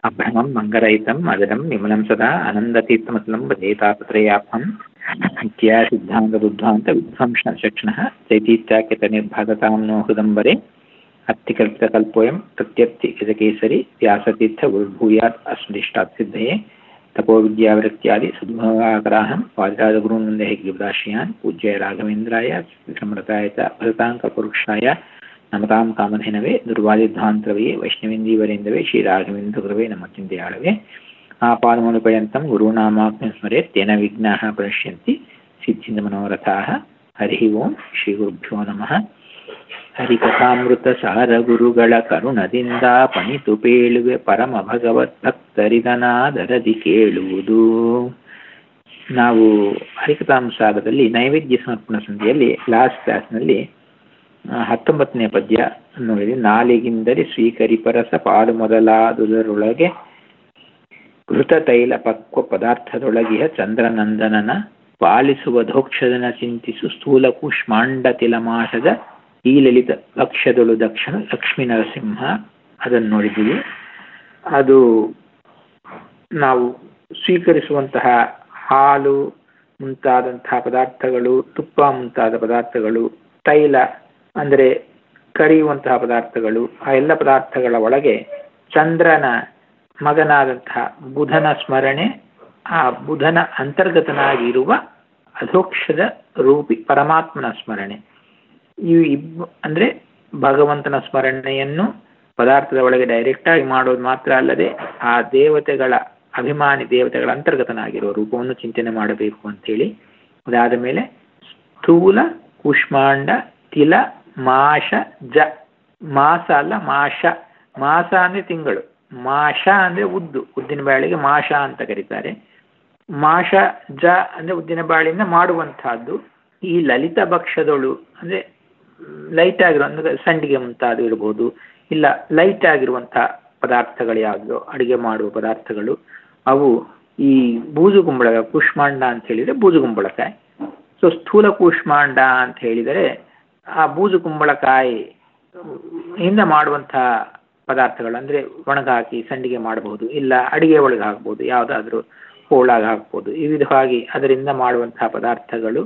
अभ्रमं मङ्गरहितं मदनं विमलं सदा आनन्दतीर्थमतलं भजेतापत्रयाभं नित्या सिद्धान्तबुद्धान्तविध्वंसचक्षणः चैतीत्याख्यतनिर्भागतां नो हृदम्बरे अत्तिकल्पितकल्पोऽयं प्रत्यर्थिगजकेसरी व्यासतीर्थगुरुर्भूयात् अस्मदिष्टात् सिद्धये तपोविद्यावृत्त्यादि सद्भावाकराहं वादिराजगुरून् वन्दे गिरिदाश्रयान् पूज्य राघवेन्द्राय विक्रमरताय च भरताङ्कपुरुषाय नमतां कामधेनवे दुर्वादिध्वान्तरवे वैष्णवेन्दीवरेन्दवे श्रीराघवेन्द्रगुरवे नमः चिन्तयाळवे आपादमनुपर्यन्तं गुरूणामाज्ञं स्मरेत् तेन विघ्नाः प्रणश्यन्ति सिद्धिन्दमनोरथाः हरिः ओं ಶ್ರೀಗುರುಭ್ಯೋ ನಮಃ ಹರಿಕಥಾಮೃತ ಗುರುಗಳ ಕರುಣದಿಂದ ಪಣಿತು ಪೇಳುವೆ ಪರಮ ಭಗವದ್ಭಕ್ತರಿದನಾದರದಿ ಕೇಳುವುದು ನಾವು ಹರಿಕಥಾಂಸಾಗದಲ್ಲಿ ನೈವೇದ್ಯ ಸಮರ್ಪಣಾ ಸಂಧಿಯಲ್ಲಿ ಲಾಸ್ಟ್ ಕ್ಲಾಸ್ನಲ್ಲಿ ಹತ್ತೊಂಬತ್ತನೇ ಪದ್ಯ ನೋಡಿ ನಾಲಿಗಿಂದಲೇ ಸ್ವೀಕರಿಪರಸ ಪಾಲು ಮೊದಲಾದುದರೊಳಗೆ ಘೃತ ತೈಲ ಪಕ್ವ ಪದಾರ್ಥದೊಳಗಿಹ ಚಂದ್ರನಂದನನ ಪಾಲಿಸುವ ಧೋಕ್ಷದನ ಚಿಂತಿಸು ಸ್ಥೂಲ ಕೂಷ್ಮಾಂಡ ತಿಲಮಾಸದ ಈ ಲಲಿತ ಲಕ್ಷ್ಯದೊಳು ದಕ್ಷಿಣ ಲಕ್ಷ್ಮೀ ನರಸಿಂಹ ಅದನ್ನು ನೋಡಿದ್ದೀವಿ ಅದು ನಾವು ಸ್ವೀಕರಿಸುವಂತಹ ಹಾಲು ಮುಂತಾದಂತಹ ಪದಾರ್ಥಗಳು ತುಪ್ಪ ಮುಂತಾದ ಪದಾರ್ಥಗಳು ತೈಲ ಅಂದರೆ ಕರಿಯುವಂತಹ ಪದಾರ್ಥಗಳು ಆ ಎಲ್ಲ ಪದಾರ್ಥಗಳ ಒಳಗೆ ಚಂದ್ರನ ಮಗನಾದಂತಹ ಬುಧನ ಸ್ಮರಣೆ ಆ ಬುಧನ ಅಂತರ್ಗತನಾಗಿರುವ ಅಧೋಕ್ಷದ ರೂಪಿ ಪರಮಾತ್ಮನ ಸ್ಮರಣೆ ಇವು ಇಬ್ ಅಂದರೆ ಭಗವಂತನ ಸ್ಮರಣೆಯನ್ನು ಪದಾರ್ಥದ ಒಳಗೆ ಡೈರೆಕ್ಟ್ ಆಗಿ ಮಾಡೋದು ಮಾತ್ರ ಅಲ್ಲದೆ ಆ ದೇವತೆಗಳ ಅಭಿಮಾನಿ ದೇವತೆಗಳ ಅಂತರ್ಗತನಾಗಿರುವ ರೂಪವನ್ನು ಚಿಂತನೆ ಮಾಡಬೇಕು ಅಂತೇಳಿ ಅದಾದ ಮೇಲೆ ಸ್ಥೂಲ ಕೂಷ್ಮಾಂಡ ತಿಲ ಮಾಷ ಜ ಮಾಸ ಅಲ್ಲ ಮಾಷ ಮಾಸ ಅಂದರೆ ತಿಂಗಳು ಮಾಷ ಅಂದರೆ ಉದ್ದು ಉದ್ದಿನ ಬಾಳಿಗೆ ಮಾಷ ಅಂತ ಕರೀತಾರೆ ಮಾಷ ಜ ಅಂದರೆ ಉದ್ದಿನ ಬಾಳಿಂದ ಮಾಡುವಂತಹದ್ದು ಈ ಲಲಿತ ಭಕ್ಷ್ಯದೊಳು ಅಂದರೆ ಲೈಟ್ ಆಗಿರೋ ಅಂದರೆ ಸಂಡಿಗೆ ಮುಂತಾದ ಇರ್ಬೋದು ಇಲ್ಲ ಲೈಟ್ ಆಗಿರುವಂತಹ ಪದಾರ್ಥಗಳು ಯಾವುದು ಅಡುಗೆ ಮಾಡುವ ಪದಾರ್ಥಗಳು ಅವು ಈ ಬೂಜು ಕುಂಬಳ ಕೂಷ್ಮಾಂಡ ಅಂತ ಹೇಳಿದರೆ ಬೂಜು ಕುಂಬಳಕಾಯಿ ಸೊ ಸ್ಥೂಲ ಕೂಷ್ಮಾಂಡ ಅಂತ ಹೇಳಿದರೆ ಆ ಬೂಜು ಕುಂಬಳಕಾಯಿ ಇಂದ ಮಾಡುವಂತಹ ಪದಾರ್ಥಗಳು ಅಂದರೆ ಒಣಗಾಕಿ ಸಂಡಿಗೆ ಮಾಡಬಹುದು ಇಲ್ಲ ಅಡಿಗೆ ಒಳಗೆ ಹಾಕ್ಬೋದು ಯಾವುದಾದ್ರೂ ಹೋಳಾಗಿ ಹಾಕ್ಬೋದು ಈ ವಿಧವಾಗಿ ಅದರಿಂದ ಮಾಡುವಂತಹ ಪದಾರ್ಥಗಳು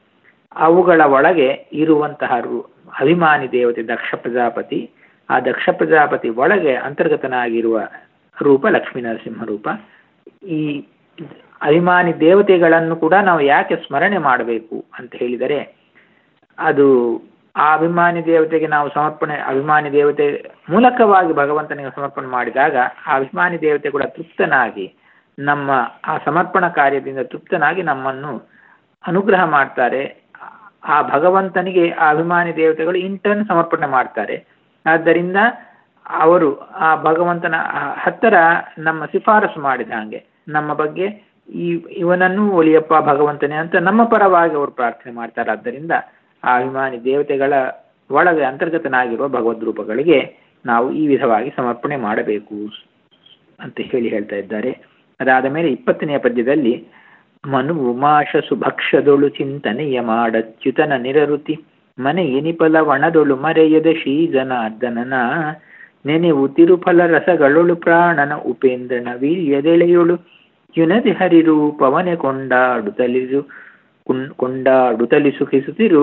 ಅವುಗಳ ಒಳಗೆ ಇರುವಂತಹ ಅಭಿಮಾನಿ ದೇವತೆ ದಕ್ಷ ಪ್ರಜಾಪತಿ ಆ ದಕ್ಷ ಪ್ರಜಾಪತಿ ಒಳಗೆ ಅಂತರ್ಗತನಾಗಿರುವ ರೂಪ ಲಕ್ಷ್ಮೀ ನರಸಿಂಹ ರೂಪ ಈ ಅಭಿಮಾನಿ ದೇವತೆಗಳನ್ನು ಕೂಡ ನಾವು ಯಾಕೆ ಸ್ಮರಣೆ ಮಾಡಬೇಕು ಅಂತ ಹೇಳಿದರೆ ಅದು ಆ ಅಭಿಮಾನಿ ದೇವತೆಗೆ ನಾವು ಸಮರ್ಪಣೆ ಅಭಿಮಾನಿ ದೇವತೆ ಮೂಲಕವಾಗಿ ಭಗವಂತನಿಗೆ ಸಮರ್ಪಣೆ ಮಾಡಿದಾಗ ಆ ಅಭಿಮಾನಿ ದೇವತೆ ಕೂಡ ತೃಪ್ತನಾಗಿ ನಮ್ಮ ಆ ಸಮರ್ಪಣಾ ಕಾರ್ಯದಿಂದ ತೃಪ್ತನಾಗಿ ನಮ್ಮನ್ನು ಅನುಗ್ರಹ ಮಾಡ್ತಾರೆ ಆ ಭಗವಂತನಿಗೆ ಆ ಅಭಿಮಾನಿ ದೇವತೆಗಳು ಇಂಟರ್ನ್ ಸಮರ್ಪಣೆ ಮಾಡ್ತಾರೆ ಆದ್ದರಿಂದ ಅವರು ಆ ಭಗವಂತನ ಹತ್ತಿರ ನಮ್ಮ ಶಿಫಾರಸು ಮಾಡಿದ ಹಾಗೆ ನಮ್ಮ ಬಗ್ಗೆ ಈ ಇವನನ್ನು ಒಲಿಯಪ್ಪ ಭಗವಂತನೇ ಅಂತ ನಮ್ಮ ಪರವಾಗಿ ಅವರು ಪ್ರಾರ್ಥನೆ ಮಾಡ್ತಾರೆ ಆದ್ದರಿಂದ ಆ ಅಭಿಮಾನಿ ದೇವತೆಗಳ ಒಳಗೆ ಅಂತರ್ಗತನಾಗಿರುವ ಭಗವದ್ ರೂಪಗಳಿಗೆ ನಾವು ಈ ವಿಧವಾಗಿ ಸಮರ್ಪಣೆ ಮಾಡಬೇಕು ಅಂತ ಹೇಳಿ ಹೇಳ್ತಾ ಇದ್ದಾರೆ ಅದಾದ ಮೇಲೆ ಇಪ್ಪತ್ತನೆಯ ಪದ್ಯದಲ್ಲಿ ಮನುವು ಮಾಷ ಸುಭಕ್ಷದೊಳು ಚಿಂತನೆಯ ಮಾಡಚ್ಯುತನ ನಿರರುತಿ ಮನೆ ಎನಿಪಲ ವಣದೊಳು ಮರೆಯದ ಶ್ರೀ ಜನಾರ್ದನನ ನೆನೆವು ತಿರುಫಲ ರಸಗಳೊಳು ಪ್ರಾಣನ ಉಪೇಂದ್ರನ ವೀರ್ಯದೆಳೆಯೊಳು ಯುನದಿ ಹರಿರೂಪವನೆ ಕೊಂಡಾಡುತ್ತಲಿರು ಕೊಂಡಾಡುತ್ತಲಿ ಸುಖಿಸುತ್ತಿರು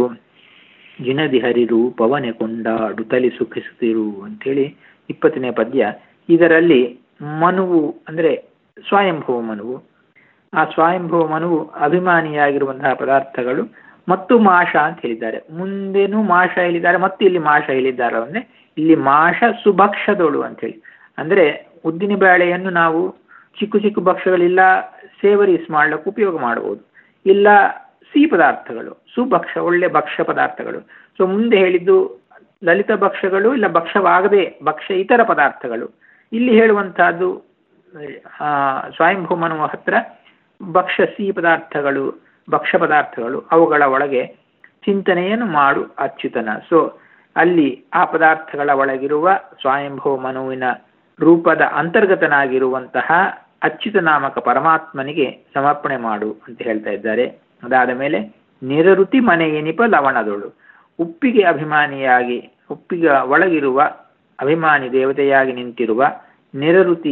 ಜಿನದಿ ಹರಿರೂಪವನೆ ಕೊಂಡಾಡುತ್ತಲಿ ಸುಖಿಸುತ್ತಿರು ಅಂಥೇಳಿ ಇಪ್ಪತ್ತನೇ ಪದ್ಯ ಇದರಲ್ಲಿ ಮನುವು ಅಂದರೆ ಸ್ವಯಂಭವ ಮನುವು ಆ ಸ್ವಯಂಭವ ಮನುವು ಅಭಿಮಾನಿಯಾಗಿರುವಂತಹ ಪದಾರ್ಥಗಳು ಮತ್ತು ಮಾಷ ಅಂತ ಹೇಳಿದ್ದಾರೆ ಮುಂದೇನೂ ಮಾಷ ಹೇಳಿದ್ದಾರೆ ಮತ್ತು ಇಲ್ಲಿ ಮಾಷ ಹೇಳಿದ್ದಾರೆ ಅಂದರೆ ಇಲ್ಲಿ ಮಾಷ ಸುಭಕ್ಷದೊಳು ಅಂತೇಳಿ ಅಂದರೆ ಉದ್ದಿನ ಬೇಳೆಯನ್ನು ನಾವು ಚಿಕ್ಕ ಚಿಕ್ಕ ಭಕ್ಷ್ಯಗಳಿಲ್ಲ ಸೇವರೀಸ್ ಮಾಡ್ಲಿಕ್ಕೆ ಉಪಯೋಗ ಮಾಡ್ಬೋದು ಇಲ್ಲ ಸಿಹಿ ಪದಾರ್ಥಗಳು ಸುಭಕ್ಷ್ಯ ಒಳ್ಳೆ ಭಕ್ಷ್ಯ ಪದಾರ್ಥಗಳು ಸೊ ಮುಂದೆ ಹೇಳಿದ್ದು ಲಲಿತ ಭಕ್ಷ್ಯಗಳು ಇಲ್ಲ ಭಕ್ಷ್ಯವಾಗದೆ ಭಕ್ಷ್ಯ ಇತರ ಪದಾರ್ಥಗಳು ಇಲ್ಲಿ ಹೇಳುವಂತಹದ್ದು ಸ್ವಯಂಭೂಮನುವ ಹತ್ರ ಭಕ್ಷ್ಯ ಸಿಹಿ ಪದಾರ್ಥಗಳು ಭಕ್ಷ್ಯ ಪದಾರ್ಥಗಳು ಅವುಗಳ ಒಳಗೆ ಚಿಂತನೆಯನ್ನು ಮಾಡು ಅಚ್ಯುತನ ಸೊ ಅಲ್ಲಿ ಆ ಪದಾರ್ಥಗಳ ಒಳಗಿರುವ ಸ್ವಯಂಭವ ಮನುವಿನ ರೂಪದ ಅಂತರ್ಗತನಾಗಿರುವಂತಹ ಅಚ್ಯುತ ನಾಮಕ ಪರಮಾತ್ಮನಿಗೆ ಸಮರ್ಪಣೆ ಮಾಡು ಅಂತ ಹೇಳ್ತಾ ಇದ್ದಾರೆ ಅದಾದ ಮೇಲೆ ನಿರರುತಿ ಮನೆ ಎನಿಪ ಲವಣದೊಳು ಉಪ್ಪಿಗೆ ಅಭಿಮಾನಿಯಾಗಿ ಉಪ್ಪಿಗೆ ಒಳಗಿರುವ ಅಭಿಮಾನಿ ದೇವತೆಯಾಗಿ ನಿಂತಿರುವ ನಿರರುತಿ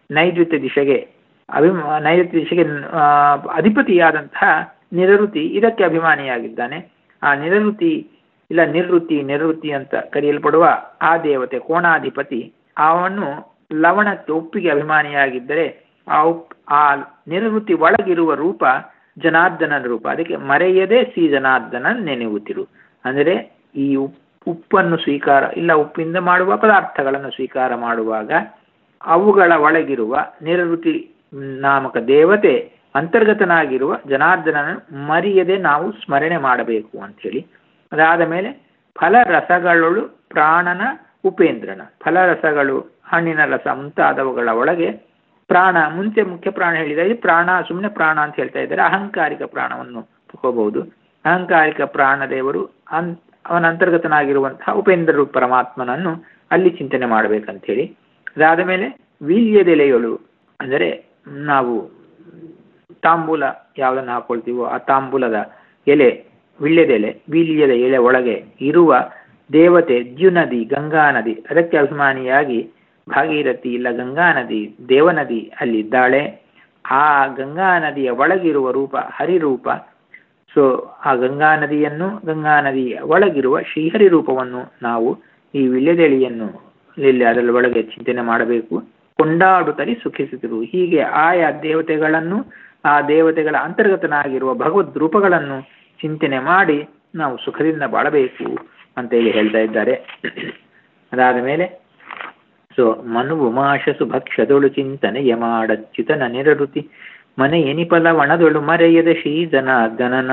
ನೈಋತ್ಯ ದಿಶೆಗೆ ಅಭಿಮ ನೈಋತ್ಯ ದಿಶೆಗೆ ಆ, ಅಧಿಪತಿಯಾದಂತಹ ನಿರಋತಿ ಇದಕ್ಕೆ ಅಭಿಮಾನಿಯಾಗಿದ್ದಾನೆ ಆ ನಿರಋತಿ ಇಲ್ಲ ನಿರ್ವೃತಿ ನಿವೃತ್ತಿ ಅಂತ ಕರೆಯಲ್ಪಡುವ ಆ ದೇವತೆ ಕೋಣಾಧಿಪತಿ ಅವನು ಲವಣಕ್ಕೆ ಉಪ್ಪಿಗೆ ಅಭಿಮಾನಿಯಾಗಿದ್ದರೆ ಆ ಉಪ್ ಆ ನಿವೃತ್ತಿ ಒಳಗಿರುವ ರೂಪ ಜನಾರ್ದನನ ರೂಪ ಅದಕ್ಕೆ ಮರೆಯದೆ ಸಿ ಜನಾರ್ದನ ನೆನೆಯುತ್ತಿರು ಅಂದರೆ ಈ ಉಪ್- ಉಪ್ಪನ್ನು ಸ್ವೀಕಾರ ಇಲ್ಲ ಉಪ್ಪಿಂದ ಮಾಡುವ ಪದಾರ್ಥಗಳನ್ನು ಸ್ವೀಕಾರ ಮಾಡುವಾಗ ಅವುಗಳ ಒಳಗಿರುವ ನಿರವೃತಿ ನಾಮಕ ದೇವತೆ ಅಂತರ್ಗತನಾಗಿರುವ ಜನಾರ್ದನನ ಮರೆಯದೆ ನಾವು ಸ್ಮರಣೆ ಮಾಡಬೇಕು ಅಂಥೇಳಿ ಅದಾದ ಮೇಲೆ ಫಲರಸಗಳು ಪ್ರಾಣನ ಉಪೇಂದ್ರನ ಫಲರಸಗಳು ಹಣ್ಣಿನ ರಸ ಮುಂತಾದವುಗಳ ಒಳಗೆ ಪ್ರಾಣ ಮುಂಚೆ ಮುಖ್ಯ ಪ್ರಾಣ ಹೇಳಿದರೆ ಪ್ರಾಣ ಸುಮ್ಮನೆ ಪ್ರಾಣ ಅಂತ ಹೇಳ್ತಾ ಇದ್ದಾರೆ ಅಹಂಕಾರಿಕ ಪ್ರಾಣವನ್ನು ತಗೋಬಹುದು ಅಹಂಕಾರಿಕ ಪ್ರಾಣ ದೇವರು ಅನ್ ಅವನ ಅಂತರ್ಗತನಾಗಿರುವಂತಹ ಉಪೇಂದ್ರ ರೂಪ ಪರಮಾತ್ಮನನ್ನು ಅಲ್ಲಿ ಚಿಂತನೆ ಮಾಡಬೇಕಂತ ಹೇಳಿ ಅದಾದ ಮೇಲೆ ವೀಲ್ಯದೆಲೆಗಳು ಅಂದರೆ ನಾವು ತಾಂಬೂಲ ಯಾವುದನ್ನು ಹಾಕೊಳ್ತೀವೋ ಆ ತಾಂಬೂಲದ ಎಲೆ ವಿಳ್ಯದೆಲೆ ವೀಲ್ಯದ ಎಲೆ ಒಳಗೆ ಇರುವ ದೇವತೆ ದ್ಯುನದಿ ಗಂಗಾ ನದಿ ಅದಕ್ಕೆ ಅಭಿಮಾನಿಯಾಗಿ ಭಾಗೀರಥಿ ಇಲ್ಲ ಗಂಗಾ ನದಿ ದೇವನದಿ ಅಲ್ಲಿದ್ದಾಳೆ ಆ ಗಂಗಾ ನದಿಯ ಒಳಗಿರುವ ರೂಪ ಹರಿರೂಪ ಸೊ ಆ ಗಂಗಾ ನದಿಯನ್ನು ಗಂಗಾ ನದಿಯ ಒಳಗಿರುವ ಶ್ರೀಹರಿ ರೂಪವನ್ನು ನಾವು ಈ ವಿಳ್ಯದೆಳೆಯನ್ನು ಇಲ್ಲಿ ಅದರ ಒಳಗೆ ಚಿಂತನೆ ಮಾಡಬೇಕು ಕೊಂಡಾಡುತ್ತಲೇ ಸುಖಿಸುತ್ತಿರು ಹೀಗೆ ಆಯಾ ದೇವತೆಗಳನ್ನು ಆ ದೇವತೆಗಳ ಅಂತರ್ಗತನಾಗಿರುವ ಭಗವದ್ ರೂಪಗಳನ್ನು ಚಿಂತನೆ ಮಾಡಿ ನಾವು ಸುಖದಿಂದ ಬಾಳಬೇಕು ಅಂತೇಳಿ ಹೇಳ್ತಾ ಇದ್ದಾರೆ ಅದಾದ ಮೇಲೆ ಸೊ ಮನುವು ಮಾಶಸು ಭಕ್ಷದೊಳು ಚಿಂತನೆಯ ಮಾಡಚ್ಯುತನ ನಿರಋತಿ ಮನೆ ಎನಿಪಲ ವಣದೊಳು ಮರೆಯದ ಶ್ರೀಜನ ಗಣನ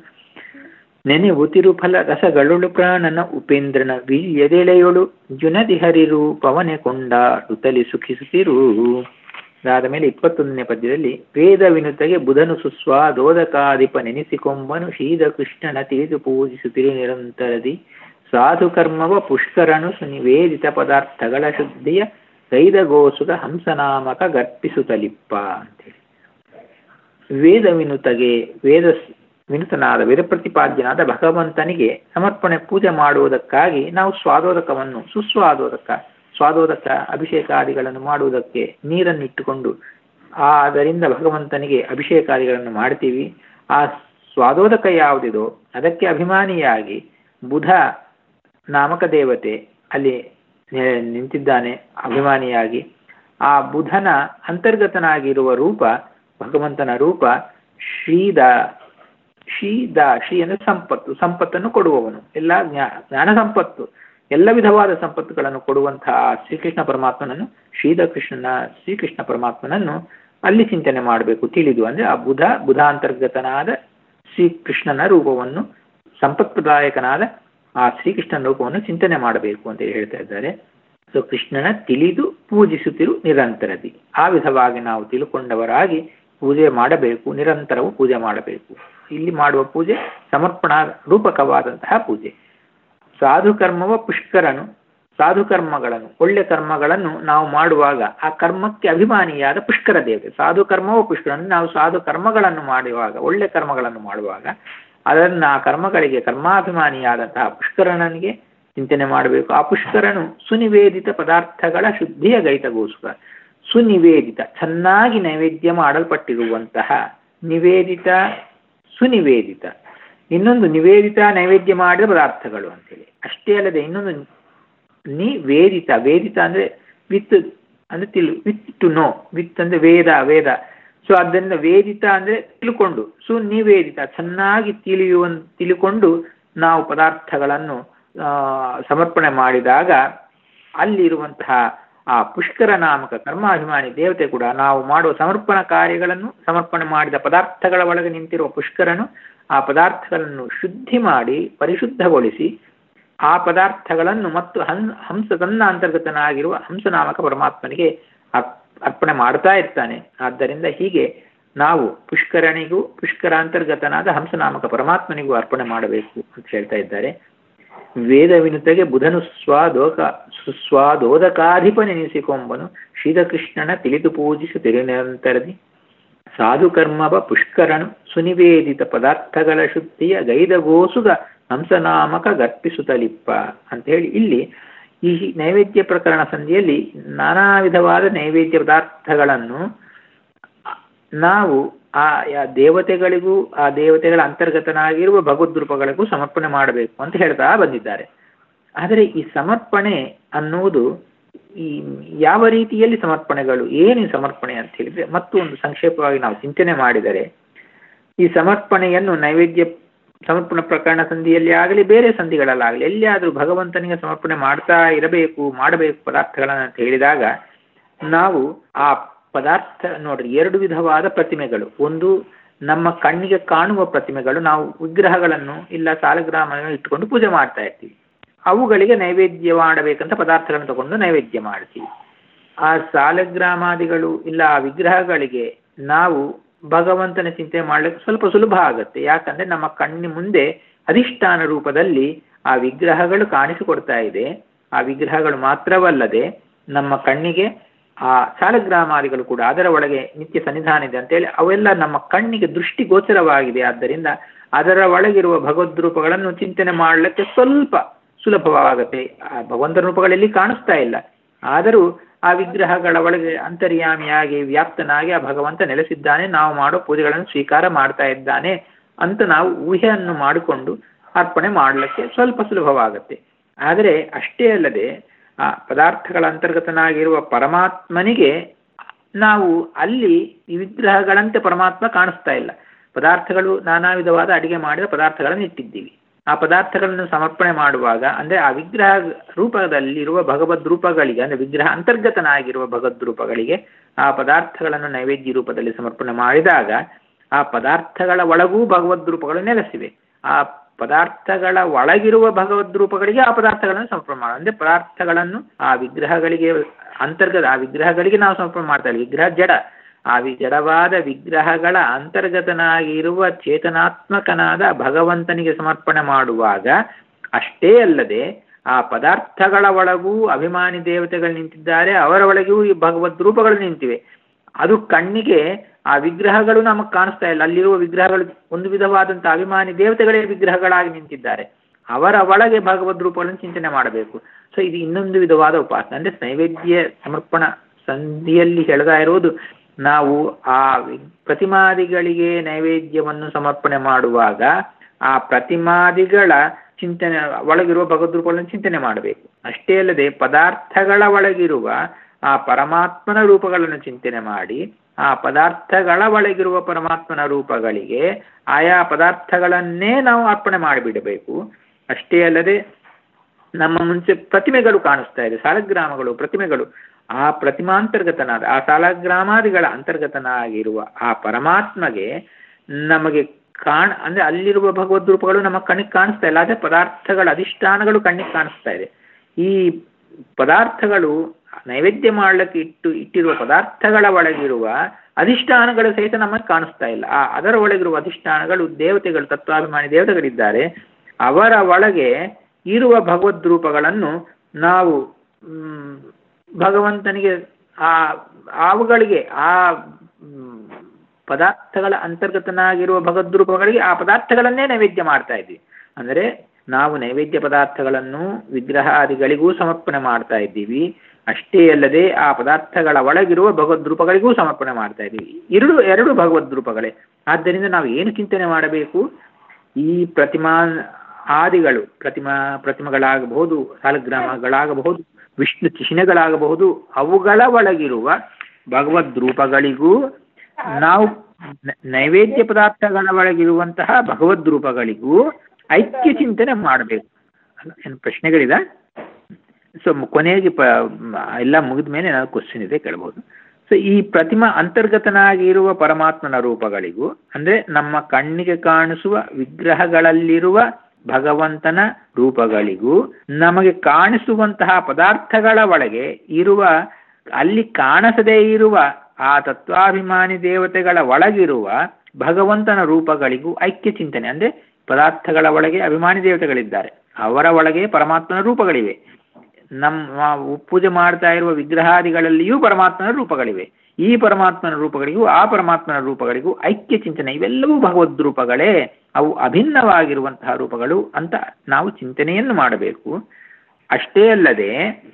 ನೆನೆವು ತಿರುಫಲ ರಸಗಳೊಳು ಪ್ರಾಣನ ಉಪೇಂದ್ರನ ವೀರ್ಯದೆಳೆಯೊಳು ಜುನದಿ ಹರಿರು ಪವನೆ ಕೊಂಡಾಡುತ್ತಲಿ ಸುಖಿಸುತ್ತಿರು ಅದಾದ ಮೇಲೆ ಇಪ್ಪತ್ತೊಂದನೇ ಪದ್ಯದಲ್ಲಿ ವೇದ ವಿನುತೆಗೆ ಬುಧನು ಸುಸ್ವಾದೋದಕಾಧಿಪ ನೆನೆಸಿಕೊಂಬನು ಶೀದ ಕೃಷ್ಣನ ತಿಳಿದು ಪೂಜಿಸುತ್ತಿರು ನಿರಂತರದಿ ಸಾಧು ಕರ್ಮವ ಪುಷ್ಕರನು ಸುನಿವೇದಿತ ಪದಾರ್ಥಗಳ ಶುದ್ಧಿಯ ಗೈದಗೋಸುಗ ಹಂಸನಾಮಕ ಗರ್ಪಿಸುತ್ತಲಿಪ್ಪ ಅಂತೇಳಿ ವೇದ ವಿನುತಗೆ ವೇದ ವಿನುತನಾದ ವೇದ ಪ್ರತಿಪಾದ್ಯನಾದ ಭಗವಂತನಿಗೆ ಸಮರ್ಪಣೆ ಪೂಜೆ ಮಾಡುವುದಕ್ಕಾಗಿ ನಾವು ಸ್ವಾದೋದಕವನ್ನು ಸುಸ್ವಾದೋದಕ ಸ್ವಾದೋದಕ ಅಭಿಷೇಕಾದಿಗಳನ್ನು ಮಾಡುವುದಕ್ಕೆ ನೀರನ್ನಿಟ್ಟುಕೊಂಡು ಆ ಅದರಿಂದ ಭಗವಂತನಿಗೆ ಅಭಿಷೇಕಾದಿಗಳನ್ನು ಮಾಡ್ತೀವಿ ಆ ಸ್ವಾದೋದಕ ಯಾವುದಿದೋ ಅದಕ್ಕೆ ಅಭಿಮಾನಿಯಾಗಿ ಬುಧ ನಾಮಕ ದೇವತೆ ಅಲ್ಲಿ ನೆ- ನಿಂತಿದ್ದಾನೆ ಅಭಿಮಾನಿಯಾಗಿ ಆ ಬುಧನ ಅಂತರ್ಗತನಾಗಿರುವ ರೂಪ ಭಗವಂತನ ರೂಪ ಶ್ರೀದ ಶ್ರೀದ ಶ್ರೀ ಅಂದರೆ ಸಂಪತ್ತು ಸಂಪತ್ತನ್ನು ಕೊಡುವವನು ಎಲ್ಲ ಜ್ಞಾ ಜ್ಞಾನ ಸಂಪತ್ತು ಎಲ್ಲ ವಿಧವಾದ ಸಂಪತ್ತುಗಳನ್ನು ಕೊಡುವಂತಹ ಶ್ರೀಕೃಷ್ಣ ಪರಮಾತ್ಮನನ್ನು ಶ್ರೀಧ ಕೃಷ್ಣನ ಶ್ರೀಕೃಷ್ಣ ಪರಮಾತ್ಮನನ್ನು ಅಲ್ಲಿ ಚಿಂತನೆ ಮಾಡಬೇಕು ತಿಳಿದು ಅಂದ್ರೆ ಆ ಬುಧ ಬುಧಾಂತರ್ಗತನಾದ ಶ್ರೀಕೃಷ್ಣನ ರೂಪವನ್ನು ಸಂಪತ್ಪ್ರದಾಯಕನಾದ ಆ ಶ್ರೀಕೃಷ್ಣನ ರೂಪವನ್ನು ಚಿಂತನೆ ಮಾಡಬೇಕು ಅಂತ ಹೇಳ್ತಾ ಇದ್ದಾರೆ ಸೊ ಕೃಷ್ಣನ ತಿಳಿದು ಪೂಜಿಸುತ್ತಿರು ನಿರಂತರದಿ ಆ ವಿಧವಾಗಿ ನಾವು ತಿಳ್ಕೊಂಡವರಾಗಿ ಪೂಜೆ ಮಾಡಬೇಕು ನಿರಂತರವೂ ಪೂಜೆ ಮಾಡಬೇಕು ಇಲ್ಲಿ ಮಾಡುವ ಪೂಜೆ ಸಮರ್ಪಣಾ ರೂಪಕವಾದಂತಹ ಪೂಜೆ ಸಾಧು ಕರ್ಮವ ಪುಷ್ಕರನು ಸಾಧು ಕರ್ಮಗಳನ್ನು ಒಳ್ಳೆ ಕರ್ಮಗಳನ್ನು ನಾವು ಮಾಡುವಾಗ ಆ ಕರ್ಮಕ್ಕೆ ಅಭಿಮಾನಿಯಾದ ಪುಷ್ಕರ ದೇವತೆ ಸಾಧು ಕರ್ಮವ ಪುಷ್ಕರನು ನಾವು ಸಾಧು ಕರ್ಮಗಳನ್ನು ಮಾಡುವಾಗ ಒಳ್ಳೆ ಕರ್ಮಗಳನ್ನು ಮಾಡುವಾಗ ಅದನ್ನು ಆ ಕರ್ಮಗಳಿಗೆ ಕರ್ಮಾಭಿಮಾನಿಯಾದಂತಹ ಪುಷ್ಕರನಿಗೆ ಚಿಂತನೆ ಮಾಡಬೇಕು ಆ ಪುಷ್ಕರನು ಸುನಿವೇದಿತ ಪದಾರ್ಥಗಳ ಶುದ್ಧಿಯ ಗೈತಗೋಸ್ಕರ ಸುನಿವೇದಿತ ಚೆನ್ನಾಗಿ ನೈವೇದ್ಯ ಮಾಡಲ್ಪಟ್ಟಿರುವಂತಹ ನಿವೇದಿತ ಸುನಿವೇದಿತ ಇನ್ನೊಂದು ನಿವೇದಿತ ನೈವೇದ್ಯ ಮಾಡಿದ ಪದಾರ್ಥಗಳು ಅಂತೇಳಿ ಅಷ್ಟೇ ಅಲ್ಲದೆ ಇನ್ನೊಂದು ನಿವೇದಿತ ವೇದಿತ ಅಂದ್ರೆ ವಿತ್ ಅಂದ್ರೆ ತಿಳು ವಿತ್ ಟು ನೋ ವಿತ್ ಅಂದ್ರೆ ವೇದ ವೇದ ಸೊ ಅದರಿಂದ ವೇದಿತ ಅಂದ್ರೆ ತಿಳ್ಕೊಂಡು ಸುನಿವೇದಿತ ಚೆನ್ನಾಗಿ ತಿಳಿಯುವ ತಿಳ್ಕೊಂಡು ನಾವು ಪದಾರ್ಥಗಳನ್ನು ಆ, ಸಮರ್ಪಣೆ ಮಾಡಿದಾಗ ಅಲ್ಲಿರುವಂತಹ ಆ ಪುಷ್ಕರ ನಾಮಕ ಕರ್ಮಾಭಿಮಾನಿ ದೇವತೆ ಕೂಡ ನಾವು ಮಾಡುವ ಸಮರ್ಪಣಾ ಕಾರ್ಯಗಳನ್ನು ಸಮರ್ಪಣೆ ಮಾಡಿದ ಪದಾರ್ಥಗಳ ಒಳಗೆ ನಿಂತಿರುವ ಪುಷ್ಕರನು ಆ ಪದಾರ್ಥಗಳನ್ನು ಶುದ್ಧಿ ಮಾಡಿ ಪರಿಶುದ್ಧಗೊಳಿಸಿ ಆ ಪದಾರ್ಥಗಳನ್ನು ಮತ್ತು ಹನ್ ಹಂಸ ತನ್ನ ಅಂತರ್ಗತನಾಗಿರುವ ಹಂಸನಾಮಕ ಪರಮಾತ್ಮನಿಗೆ ಅರ್ಪ್- ಅರ್ಪಣೆ ಮಾಡ್ತಾ ಇರ್ತಾನೆ ಆದ್ದರಿಂದ ಹೀಗೆ ನಾವು ಪುಷ್ಕರನಿಗೂ ಪುಷ್ಕರ ಅಂತರ್ಗತನಾದ ಹಂಸನಾಮಕ ಪರಮಾತ್ಮನಿಗೂ ಅರ್ಪಣೆ ಮಾಡಬೇಕು ಅಂತ ಹೇಳ್ತಾ ಇದ್ದಾರೆ ವೇದ ವಿನುತೆಗೆ ಬುಧನು ಸ್ವಾದೋಕ ಸುಸ್ವಾದೋದಕಾಧಿಪ ನೆನೆಸಿಕೊಂಬನು ಶ್ರೀಧಕೃಷ್ಣನ ತಿಳಿದು ಪೂಜಿಸುತ್ತಿರು ನಿರಂತರದಿ ಸಾಧು ಕರ್ಮವ ಪುಷ್ಕರನು ಸುನಿವೇದಿತ ಪದಾರ್ಥಗಳ ಶುದ್ಧಿಯ ಗೈದಗೋಸುಗ ಹಂಸನಾಮಕ ಗರ್ಪಿಸುತ್ತಲಿಪ್ಪ ಅಂತ ಹೇಳಿ ಇಲ್ಲಿ ಈ ನೈವೇದ್ಯ ಪ್ರಕರಣ ಸಂಧಿಯಲ್ಲಿ ನಾನಾ ವಿಧವಾದ ನೈವೇದ್ಯ ಪದಾರ್ಥಗಳನ್ನು ನಾವು ಆ ಯಾ ದೇವತೆಗಳಿಗೂ ಆ ದೇವತೆಗಳ ಅಂತರ್ಗತನಾಗಿರುವ ಭಗವದ್ರೂಪಗಳಿಗೂ ಸಮರ್ಪಣೆ ಮಾಡಬೇಕು ಅಂತ ಹೇಳ್ತಾ ಬಂದಿದ್ದಾರೆ ಆದರೆ ಈ ಸಮರ್ಪಣೆ ಅನ್ನುವುದು ಈ ಯಾವ ರೀತಿಯಲ್ಲಿ ಸಮರ್ಪಣೆಗಳು ಏನು ಸಮರ್ಪಣೆ ಅಂತ ಹೇಳಿದ್ರೆ ಮತ್ತು ಒಂದು ಸಂಕ್ಷೇಪವಾಗಿ ನಾವು ಚಿಂತನೆ ಮಾಡಿದರೆ ಈ ಸಮರ್ಪಣೆಯನ್ನು ನೈವೇದ್ಯ ಸಮರ್ಪಣಾ ಪ್ರಕರಣ ಸಂಧಿಯಲ್ಲಿ ಆಗಲಿ ಬೇರೆ ಸಂಧಿಗಳಲ್ಲಾಗಲಿ ಎಲ್ಲಿಯಾದರೂ ಭಗವಂತನಿಗೆ ಸಮರ್ಪಣೆ ಮಾಡ್ತಾ ಇರಬೇಕು ಮಾಡಬೇಕು ಪದಾರ್ಥಗಳನ್ನು ಅಂತ ಹೇಳಿದಾಗ ನಾವು ಆ ಪದಾರ್ಥ ನೋಡ್ರಿ ಎರಡು ವಿಧವಾದ ಪ್ರತಿಮೆಗಳು ಒಂದು ನಮ್ಮ ಕಣ್ಣಿಗೆ ಕಾಣುವ ಪ್ರತಿಮೆಗಳು ನಾವು ವಿಗ್ರಹಗಳನ್ನು ಇಲ್ಲ ಸಾಲಗ್ರಾಮಗಳನ್ನು ಇಟ್ಟುಕೊಂಡು ಪೂಜೆ ಮಾಡ್ತಾ ಇರ್ತೀವಿ ಅವುಗಳಿಗೆ ನೈವೇದ್ಯ ಮಾಡಬೇಕಂತ ಪದಾರ್ಥಗಳನ್ನು ತಗೊಂಡು ನೈವೇದ್ಯ ಮಾಡ್ತೀವಿ ಆ ಸಾಲಗ್ರಾಮಾದಿಗಳು ಇಲ್ಲ ಆ ವಿಗ್ರಹಗಳಿಗೆ ನಾವು ಭಗವಂತನ ಚಿಂತನೆ ಮಾಡ್ಲಿಕ್ಕೆ ಸ್ವಲ್ಪ ಸುಲಭ ಆಗುತ್ತೆ ಯಾಕಂದ್ರೆ ನಮ್ಮ ಕಣ್ಣಿ ಮುಂದೆ ಅಧಿಷ್ಠಾನ ರೂಪದಲ್ಲಿ ಆ ವಿಗ್ರಹಗಳು ಕಾಣಿಸಿಕೊಡ್ತಾ ಇದೆ ಆ ವಿಗ್ರಹಗಳು ಮಾತ್ರವಲ್ಲದೆ ನಮ್ಮ ಕಣ್ಣಿಗೆ ಆ ಸಾಲಗ್ರಾಮಾದಿಗಳು ಕೂಡ ಅದರ ಒಳಗೆ ನಿತ್ಯ ಸನ್ನಿಧಾನ ಇದೆ ಅಂತೇಳಿ ಅವೆಲ್ಲ ನಮ್ಮ ಕಣ್ಣಿಗೆ ದೃಷ್ಟಿಗೋಚರವಾಗಿದೆ ಆದ್ದರಿಂದ ಅದರ ಒಳಗಿರುವ ಭಗವದ್ರೂಪಗಳನ್ನು ಚಿಂತನೆ ಮಾಡಲಿಕ್ಕೆ ಸ್ವಲ್ಪ ಸುಲಭವಾಗುತ್ತೆ ಆ ಭಗವಂತನ ರೂಪಗಳಲ್ಲಿ ಕಾಣಿಸ್ತಾ ಇಲ್ಲ ಆದರೂ ಆ ವಿಗ್ರಹಗಳ ಒಳಗೆ ಅಂತರ್ಯಾಮಿಯಾಗಿ ವ್ಯಾಪ್ತನಾಗಿ ಆ ಭಗವಂತ ನೆಲೆಸಿದ್ದಾನೆ ನಾವು ಮಾಡೋ ಪೂಜೆಗಳನ್ನು ಸ್ವೀಕಾರ ಮಾಡ್ತಾ ಇದ್ದಾನೆ ಅಂತ ನಾವು ಊಹೆಯನ್ನು ಮಾಡಿಕೊಂಡು ಅರ್ಪಣೆ ಮಾಡಲಿಕ್ಕೆ ಸ್ವಲ್ಪ ಸುಲಭವಾಗುತ್ತೆ ಆದರೆ ಅಷ್ಟೇ ಅಲ್ಲದೆ ಆ ಪದಾರ್ಥಗಳ ಅಂತರ್ಗತನಾಗಿರುವ ಪರಮಾತ್ಮನಿಗೆ ನಾವು ಅಲ್ಲಿ ಈ ವಿಗ್ರಹಗಳಂತೆ ಪರಮಾತ್ಮ ಕಾಣಿಸ್ತಾ ಇಲ್ಲ ಪದಾರ್ಥಗಳು ನಾನಾ ವಿಧವಾದ ಅಡಿಗೆ ಮಾಡಿದ ಪದಾರ್ಥಗಳನ್ನು ಇಟ್ಟಿದ್ದೀವಿ ಆ ಪದಾರ್ಥಗಳನ್ನು ಸಮರ್ಪಣೆ ಮಾಡುವಾಗ ಅಂದ್ರೆ ಆ ವಿಗ್ರಹ ರೂಪದಲ್ಲಿರುವ ಭಗವದ್ ರೂಪಗಳಿಗೆ ಅಂದ್ರೆ ವಿಗ್ರಹ ಅಂತರ್ಗತನಾಗಿರುವ ಭಗವದ್ ರೂಪಗಳಿಗೆ ಆ ಪದಾರ್ಥಗಳನ್ನು ನೈವೇದ್ಯ ರೂಪದಲ್ಲಿ ಸಮರ್ಪಣೆ ಮಾಡಿದಾಗ ಆ ಪದಾರ್ಥಗಳ ಒಳಗೂ ಭಗವದ್ ರೂಪಗಳು ನೆಲೆಸಿವೆ ಆ ಪದಾರ್ಥಗಳ ಒಳಗಿರುವ ಭಗವದ್ ರೂಪಗಳಿಗೆ ಆ ಪದಾರ್ಥಗಳನ್ನು ಸಮರ್ಪಣೆ ಮಾಡ ಅಂದ್ರೆ ಪದಾರ್ಥಗಳನ್ನು ಆ ವಿಗ್ರಹಗಳಿಗೆ ಅಂತರ್ಗತ ಆ ವಿಗ್ರಹಗಳಿಗೆ ನಾವು ಸಮರ್ಪಣೆ ಮಾಡ್ತಾ ಇಲ್ಲ ವಿಗ್ರಹ ಜಡ ಆ ವಿ ಜಡವಾದ ವಿಗ್ರಹಗಳ ಅಂತರ್ಗತನಾಗಿರುವ ಚೇತನಾತ್ಮಕನಾದ ಭಗವಂತನಿಗೆ ಸಮರ್ಪಣೆ ಮಾಡುವಾಗ ಅಷ್ಟೇ ಅಲ್ಲದೆ ಆ ಪದಾರ್ಥಗಳ ಒಳಗೂ ಅಭಿಮಾನಿ ದೇವತೆಗಳು ನಿಂತಿದ್ದಾರೆ ಅವರ ಒಳಗೂ ಈ ಭಗವದ್ ರೂಪಗಳು ನಿಂತಿವೆ ಅದು ಕಣ್ಣಿಗೆ ಆ ವಿಗ್ರಹಗಳು ನಮಗೆ ಕಾಣಿಸ್ತಾ ಇಲ್ಲ ಅಲ್ಲಿರುವ ವಿಗ್ರಹಗಳು ಒಂದು ವಿಧವಾದಂಥ ಅಭಿಮಾನಿ ದೇವತೆಗಳೇ ವಿಗ್ರಹಗಳಾಗಿ ನಿಂತಿದ್ದಾರೆ ಅವರ ಒಳಗೆ ಭಗವದ್ ರೂಪಗಳನ್ನು ಚಿಂತನೆ ಮಾಡಬೇಕು ಸೊ ಇದು ಇನ್ನೊಂದು ವಿಧವಾದ ಉಪಾಸನೆ ಅಂದ್ರೆ ನೈವೇದ್ಯ ಸಮರ್ಪಣ ಸಂಧಿಯಲ್ಲಿ ಹೇಳ್ತಾ ಇರೋದು ನಾವು ಆ ಪ್ರತಿಮಾದಿಗಳಿಗೆ ನೈವೇದ್ಯವನ್ನು ಸಮರ್ಪಣೆ ಮಾಡುವಾಗ ಆ ಪ್ರತಿಮಾದಿಗಳ ಚಿಂತನೆ ಒಳಗಿರುವ ಭಗವದ್ರೂಪಗಳನ್ನು ಚಿಂತನೆ ಮಾಡಬೇಕು ಅಷ್ಟೇ ಅಲ್ಲದೆ ಪದಾರ್ಥಗಳ ಒಳಗಿರುವ ಆ ಪರಮಾತ್ಮನ ರೂಪಗಳನ್ನು ಚಿಂತನೆ ಮಾಡಿ ಆ ಪದಾರ್ಥಗಳ ಒಳಗಿರುವ ಪರಮಾತ್ಮನ ರೂಪಗಳಿಗೆ ಆಯಾ ಪದಾರ್ಥಗಳನ್ನೇ ನಾವು ಅರ್ಪಣೆ ಮಾಡಿಬಿಡಬೇಕು ಅಷ್ಟೇ ಅಲ್ಲದೆ ನಮ್ಮ ಮುಂಚೆ ಪ್ರತಿಮೆಗಳು ಕಾಣಿಸ್ತಾ ಇದೆ ಸಾಲಗ್ರಾಮಗಳು ಪ್ರತಿಮೆಗಳು ಆ ಪ್ರತಿಮಾಂತರ್ಗತನಾದ ಆ ಸಾಲಗ್ರಾಮಾದಿಗಳ ಅಂತರ್ಗತನಾಗಿರುವ ಆ ಪರಮಾತ್ಮಗೆ ನಮಗೆ ಕಾಣ್ ಅಂದ್ರೆ ಅಲ್ಲಿರುವ ಭಗವದ್ ರೂಪಗಳು ನಮ್ಮ ಕಣ್ಣಿಗೆ ಕಾಣಿಸ್ತಾ ಇಲ್ಲ ಅದೇ ಪದಾರ್ಥಗಳ ಅಧಿಷ್ಠಾನಗಳು ಕಣ್ಣಿಗೆ ಕಾಣಿಸ್ತಾ ಇದೆ ಈ ಪದಾರ್ಥಗಳು ನೈವೇದ್ಯ ಮಾಡಲಿಕ್ಕೆ ಇಟ್ಟು ಇಟ್ಟಿರುವ ಪದಾರ್ಥಗಳ ಒಳಗಿರುವ ಅಧಿಷ್ಠಾನಗಳು ಸಹಿತ ನಮಗೆ ಕಾಣಿಸ್ತಾ ಇಲ್ಲ ಆ ಅದರ ಒಳಗಿರುವ ಅಧಿಷ್ಠಾನಗಳು ದೇವತೆಗಳು ತತ್ವಾಭಿಮಾನಿ ದೇವತೆಗಳಿದ್ದಾರೆ ಅವರ ಒಳಗೆ ಇರುವ ಭಗವದ್ ರೂಪಗಳನ್ನು ನಾವು ಭಗವಂತನಿಗೆ ಆ ಅವುಗಳಿಗೆ ಆ ಪದಾರ್ಥಗಳ ಅಂತರ್ಗತನಾಗಿರುವ ಭಗವದ್ರೂಪಗಳಿಗೆ ಆ ಪದಾರ್ಥಗಳನ್ನೇ ನೈವೇದ್ಯ ಮಾಡ್ತಾ ಇದ್ವಿ ಅಂದರೆ ನಾವು ನೈವೇದ್ಯ ಪದಾರ್ಥಗಳನ್ನು ವಿಗ್ರಹಾದಿಗಳಿಗೂ ಸಮರ್ಪಣೆ ಮಾಡ್ತಾ ಇದ್ದೀವಿ ಅಷ್ಟೇ ಅಲ್ಲದೆ ಆ ಪದಾರ್ಥಗಳ ಒಳಗಿರುವ ಭಗವದ್ರೂಪಗಳಿಗೂ ಸಮರ್ಪಣೆ ಮಾಡ್ತಾ ಇದ್ದೀವಿ ಎರಡು ಎರಡು ಭಗವದ್ರೂಪಗಳೇ ಆದ್ದರಿಂದ ನಾವು ಏನು ಚಿಂತನೆ ಮಾಡಬೇಕು ಈ ಪ್ರತಿಮಾ ಆದಿಗಳು ಪ್ರತಿಮಾ ಪ್ರತಿಮೆಗಳಾಗಬಹುದು ಸಾಲಗ್ರಾಮಗಳಾಗಬಹುದು ವಿಷ್ಣು ಚಿಹ್ನೆಗಳಾಗಬಹುದು ಅವುಗಳ ಒಳಗಿರುವ ಭಗವದ್ರೂಪಗಳಿಗೂ ನಾವು ನೈವೇದ್ಯ ಪದಾರ್ಥಗಳ ಒಳಗಿರುವಂತಹ ಭಗವದ್ರೂಪಗಳಿಗೂ ಐಕ್ಯ ಚಿಂತನೆ ಮಾಡಬೇಕು ಏನು ಪ್ರಶ್ನೆಗಳಿದ ಸೊ ಕೊನೆಗೆ ಪ ಎಲ್ಲ ಮುಗಿದ ಮೇಲೆ ಏನಾದ್ರು ಕ್ವಶನ್ ಇದೆ ಕೇಳ್ಬೋದು ಸೊ ಈ ಪ್ರತಿಮಾ ಅಂತರ್ಗತನಾಗಿರುವ ಪರಮಾತ್ಮನ ರೂಪಗಳಿಗೂ ಅಂದ್ರೆ ನಮ್ಮ ಕಣ್ಣಿಗೆ ಕಾಣಿಸುವ ವಿಗ್ರಹಗಳಲ್ಲಿರುವ ಭಗವಂತನ ರೂಪಗಳಿಗೂ ನಮಗೆ ಕಾಣಿಸುವಂತಹ ಪದಾರ್ಥಗಳ ಒಳಗೆ ಇರುವ ಅಲ್ಲಿ ಕಾಣಿಸದೇ ಇರುವ ಆ ತತ್ವಾಭಿಮಾನಿ ದೇವತೆಗಳ ಒಳಗಿರುವ ಭಗವಂತನ ರೂಪಗಳಿಗೂ ಐಕ್ಯ ಚಿಂತನೆ ಅಂದ್ರೆ ಪದಾರ್ಥಗಳ ಒಳಗೆ ಅಭಿಮಾನಿ ದೇವತೆಗಳಿದ್ದಾರೆ ಅವರ ಒಳಗೆ ಪರಮಾತ್ಮನ ರೂಪಗಳಿವೆ ನಮ್ಮ ಪೂಜೆ ಮಾಡ್ತಾ ಇರುವ ವಿಗ್ರಹಾದಿಗಳಲ್ಲಿಯೂ ಪರಮಾತ್ಮನ ರೂಪಗಳಿವೆ ಈ ಪರಮಾತ್ಮನ ರೂಪಗಳಿಗೂ ಆ ಪರಮಾತ್ಮನ ರೂಪಗಳಿಗೂ ಐಕ್ಯ ಚಿಂತನೆ ಇವೆಲ್ಲವೂ ಭಗವದ್ ರೂಪಗಳೇ ಅವು ಅಭಿನ್ನವಾಗಿರುವಂತಹ ರೂಪಗಳು ಅಂತ ನಾವು ಚಿಂತನೆಯನ್ನು ಮಾಡಬೇಕು ಅಷ್ಟೇ ಅಲ್ಲದೆ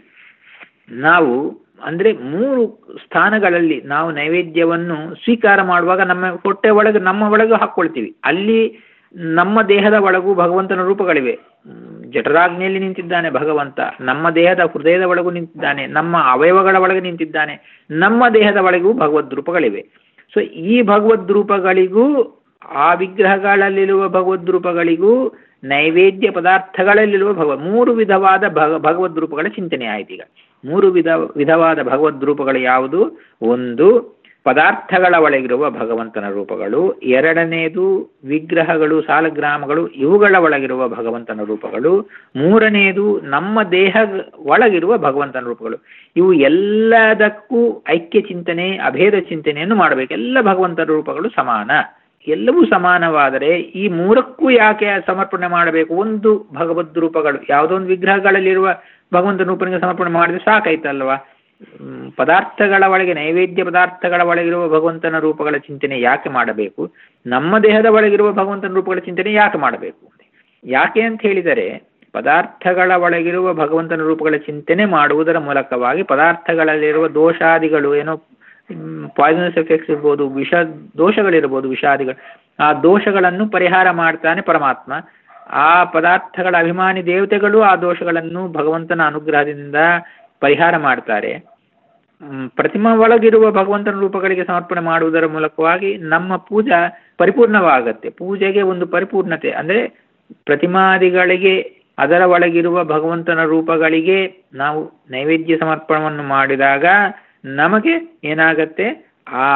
ನಾವು ಅಂದರೆ ಮೂರು ಸ್ಥಾನಗಳಲ್ಲಿ ನಾವು ನೈವೇದ್ಯವನ್ನು ಸ್ವೀಕಾರ ಮಾಡುವಾಗ ನಮ್ಮ ಹೊಟ್ಟೆ ಒಳಗೆ ನಮ್ಮ ಒಳಗೆ ಹಾಕ್ಕೊಳ್ತೀವಿ ಅಲ್ಲಿ ನಮ್ಮ ದೇಹದ ಒಳಗೂ ಭಗವಂತನ ರೂಪಗಳಿವೆ ಹ್ಮ್, ಜಠರಾಗ್ನಿಯಲ್ಲಿ ನಿಂತಿದ್ದಾನೆ ಭಗವಂತ ನಮ್ಮ ದೇಹದ ಹೃದಯದ ಒಳಗೂ ನಿಂತಿದ್ದಾನೆ ನಮ್ಮ ಅವಯವಗಳ ಒಳಗೆ ನಿಂತಿದ್ದಾನೆ ನಮ್ಮ ದೇಹದ ಒಳಗೂ ಭಗವದ್ ರೂಪಗಳಿವೆ ಸೊ ಈ ಭಗವದ್ ರೂಪಗಳಿಗೂ ಆ ವಿಗ್ರಹಗಳಲ್ಲಿರುವ ಭಗವದ್ ರೂಪಗಳಿಗೂ ನೈವೇದ್ಯ ಪದಾರ್ಥಗಳಲ್ಲಿರುವ ಭಗವ ಮೂರು ವಿಧವಾದ ಭಗ ಭಗವದ್ ರೂಪಗಳ ಚಿಂತನೆ ಆಯ್ತು ಈಗ ಮೂರು ವಿಧ ವಿಧವಾದ ಭಗವದ್ ರೂಪಗಳು ಯಾವುದು ಒಂದು ಪದಾರ್ಥಗಳ ಒಳಗಿರುವ ಭಗವಂತನ ರೂಪಗಳು ಎರಡನೇದು ವಿಗ್ರಹಗಳು ಸಾಲಗ್ರಾಮಗಳು ಇವುಗಳ ಒಳಗಿರುವ ಭಗವಂತನ ರೂಪಗಳು ಮೂರನೆಯದು ನಮ್ಮ ದೇಹ ಒಳಗಿರುವ ಭಗವಂತನ ರೂಪಗಳು ಇವು ಎಲ್ಲದಕ್ಕೂ ಐಕ್ಯ ಚಿಂತನೆ ಅಭೇದ ಚಿಂತನೆಯನ್ನು ಮಾಡಬೇಕು ಎಲ್ಲ ಭಗವಂತನ ರೂಪಗಳು ಸಮಾನ ಎಲ್ಲವೂ ಸಮಾನವಾದರೆ ಈ ಮೂರಕ್ಕೂ ಯಾಕೆ ಸಮರ್ಪಣೆ ಮಾಡಬೇಕು ಒಂದು ಭಗವದ್ ರೂಪಗಳು ಯಾವುದೋ ಒಂದು ವಿಗ್ರಹಗಳಲ್ಲಿರುವ ಭಗವಂತನ ರೂಪನಿಗೆ ಸಮರ್ಪಣೆ ಮಾಡಿದ್ರೆ ಸಾಕಾಯ್ತಲ್ವಾ ಹ್ಮ್, ಪದಾರ್ಥಗಳ ಒಳಗೆ ನೈವೇದ್ಯ ಪದಾರ್ಥಗಳ ಒಳಗಿರುವ ಭಗವಂತನ ರೂಪಗಳ ಚಿಂತನೆ ಯಾಕೆ ಮಾಡಬೇಕು ನಮ್ಮ ದೇಹದ ಒಳಗಿರುವ ಭಗವಂತನ ರೂಪಗಳ ಚಿಂತನೆ ಯಾಕೆ ಮಾಡಬೇಕು ಯಾಕೆ ಅಂತ ಹೇಳಿದರೆ ಪದಾರ್ಥಗಳ ಒಳಗಿರುವ ಭಗವಂತನ ರೂಪಗಳ ಚಿಂತನೆ ಮಾಡುವುದರ ಮೂಲಕವಾಗಿ ಪದಾರ್ಥಗಳಲ್ಲಿರುವ ದೋಷಾದಿಗಳು ಏನೋ ಪಾಯ್ಸನಸ್ ಎಫೆಕ್ಟ್ಸ್ ಇರ್ಬೋದು ವಿಷ ದೋಷಗಳಿರ್ಬೋದು ವಿಷಾದಿಗಳು ಆ ದೋಷಗಳನ್ನು ಪರಿಹಾರ ಮಾಡ್ತಾನೆ ಪರಮಾತ್ಮ ಆ ಪದಾರ್ಥಗಳ ಅಭಿಮಾನಿ ದೇವತೆಗಳು ಆ ದೋಷಗಳನ್ನು ಭಗವಂತನ ಅನುಗ್ರಹದಿಂದ ಪರಿಹಾರ ಮಾಡ್ತಾರೆ ಮ್, ಪ್ರತಿಮಾ ಒಳಗಿರುವ ಭಗವಂತನ ರೂಪಗಳಿಗೆ ಸಮರ್ಪಣೆ ಮಾಡುವುದರ ಮೂಲಕವಾಗಿ ನಮ್ಮ ಪೂಜಾ ಪರಿಪೂರ್ಣವಾಗತ್ತೆ ಪೂಜೆಗೆ ಒಂದು ಪರಿಪೂರ್ಣತೆ ಅಂದರೆ ಪ್ರತಿಮಾದಿಗಳಿಗೆ ಅದರ ಒಳಗಿರುವ ಭಗವಂತನ ರೂಪಗಳಿಗೆ ನಾವು ನೈವೇದ್ಯ ಸಮರ್ಪಣವನ್ನು ಮಾಡಿದಾಗ ನಮಗೆ ಏನಾಗತ್ತೆ ಆ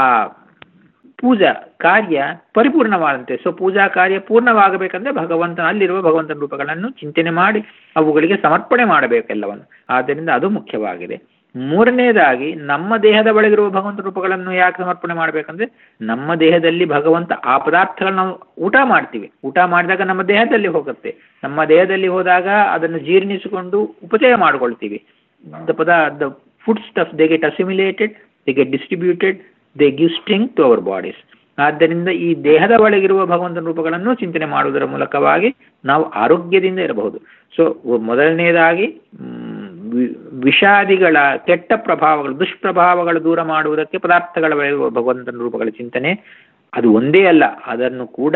ಪೂಜಾ ಕಾರ್ಯ ಪರಿಪೂರ್ಣವಾದಂತೆ ಸೊ ಪೂಜಾ ಕಾರ್ಯ ಪೂರ್ಣವಾಗಬೇಕಂದ್ರೆ ಭಗವಂತನ ಅಲ್ಲಿರುವ ಭಗವಂತನ ರೂಪಗಳನ್ನು ಚಿಂತನೆ ಮಾಡಿ ಅವುಗಳಿಗೆ ಸಮರ್ಪಣೆ ಮಾಡಬೇಕೆಲ್ಲವನ್ನು ಆದ್ದರಿಂದ ಅದು ಮುಖ್ಯವಾಗಿದೆ ಮೂರನೇದಾಗಿ ನಮ್ಮ ದೇಹದ ಒಳಗಿರುವ ಭಗವಂತ ರೂಪಗಳನ್ನು ಯಾಕೆ ಸಮರ್ಪಣೆ ಮಾಡಬೇಕಂದ್ರೆ ನಮ್ಮ ದೇಹದಲ್ಲಿ ಭಗವಂತ ಆ ಪದಾರ್ಥಗಳನ್ನ ನಾವು ಊಟ ಮಾಡ್ತೀವಿ ಊಟ ಮಾಡಿದಾಗ ನಮ್ಮ ದೇಹದಲ್ಲಿ ಹೋಗುತ್ತೆ ನಮ್ಮ ದೇಹದಲ್ಲಿ ಹೋದಾಗ ಅದನ್ನು ಜೀರ್ಣಿಸಿಕೊಂಡು ಉಪಚಯ ಮಾಡಿಕೊಳ್ತೀವಿ ದ ಪದ the food stuff they get assimilated they get distributed they give strength to our bodies ಆದ್ದರಿಂದ ಈ ದೇಹದ ಒಳಗಿರುವ ಭಗವಂತನ ರೂಪಗಳನ್ನು ಚಿಂತನೆ ಮಾಡುವುದರ ಮೂಲಕವಾಗಿ ನಾವು ಆರೋಗ್ಯದಿಂದ ಇರಬಹುದು ಸೊ ಮೊದಲನೇದಾಗಿ ಮ್, ವಿ- ವಿಷಾದಿಗಳ ಕೆಟ್ಟ ಪ್ರಭಾವಗಳು ದುಷ್ಪ್ರಭಾವಗಳು ದೂರ ಮಾಡುವುದಕ್ಕೆ ಪದಾರ್ಥಗಳ ಒಳಗಿರುವ ಭಗವಂತನ ರೂಪಗಳ ಚಿಂತನೆ ಅದು ಒಂದೇ ಅಲ್ಲ ಅದನ್ನು ಕೂಡ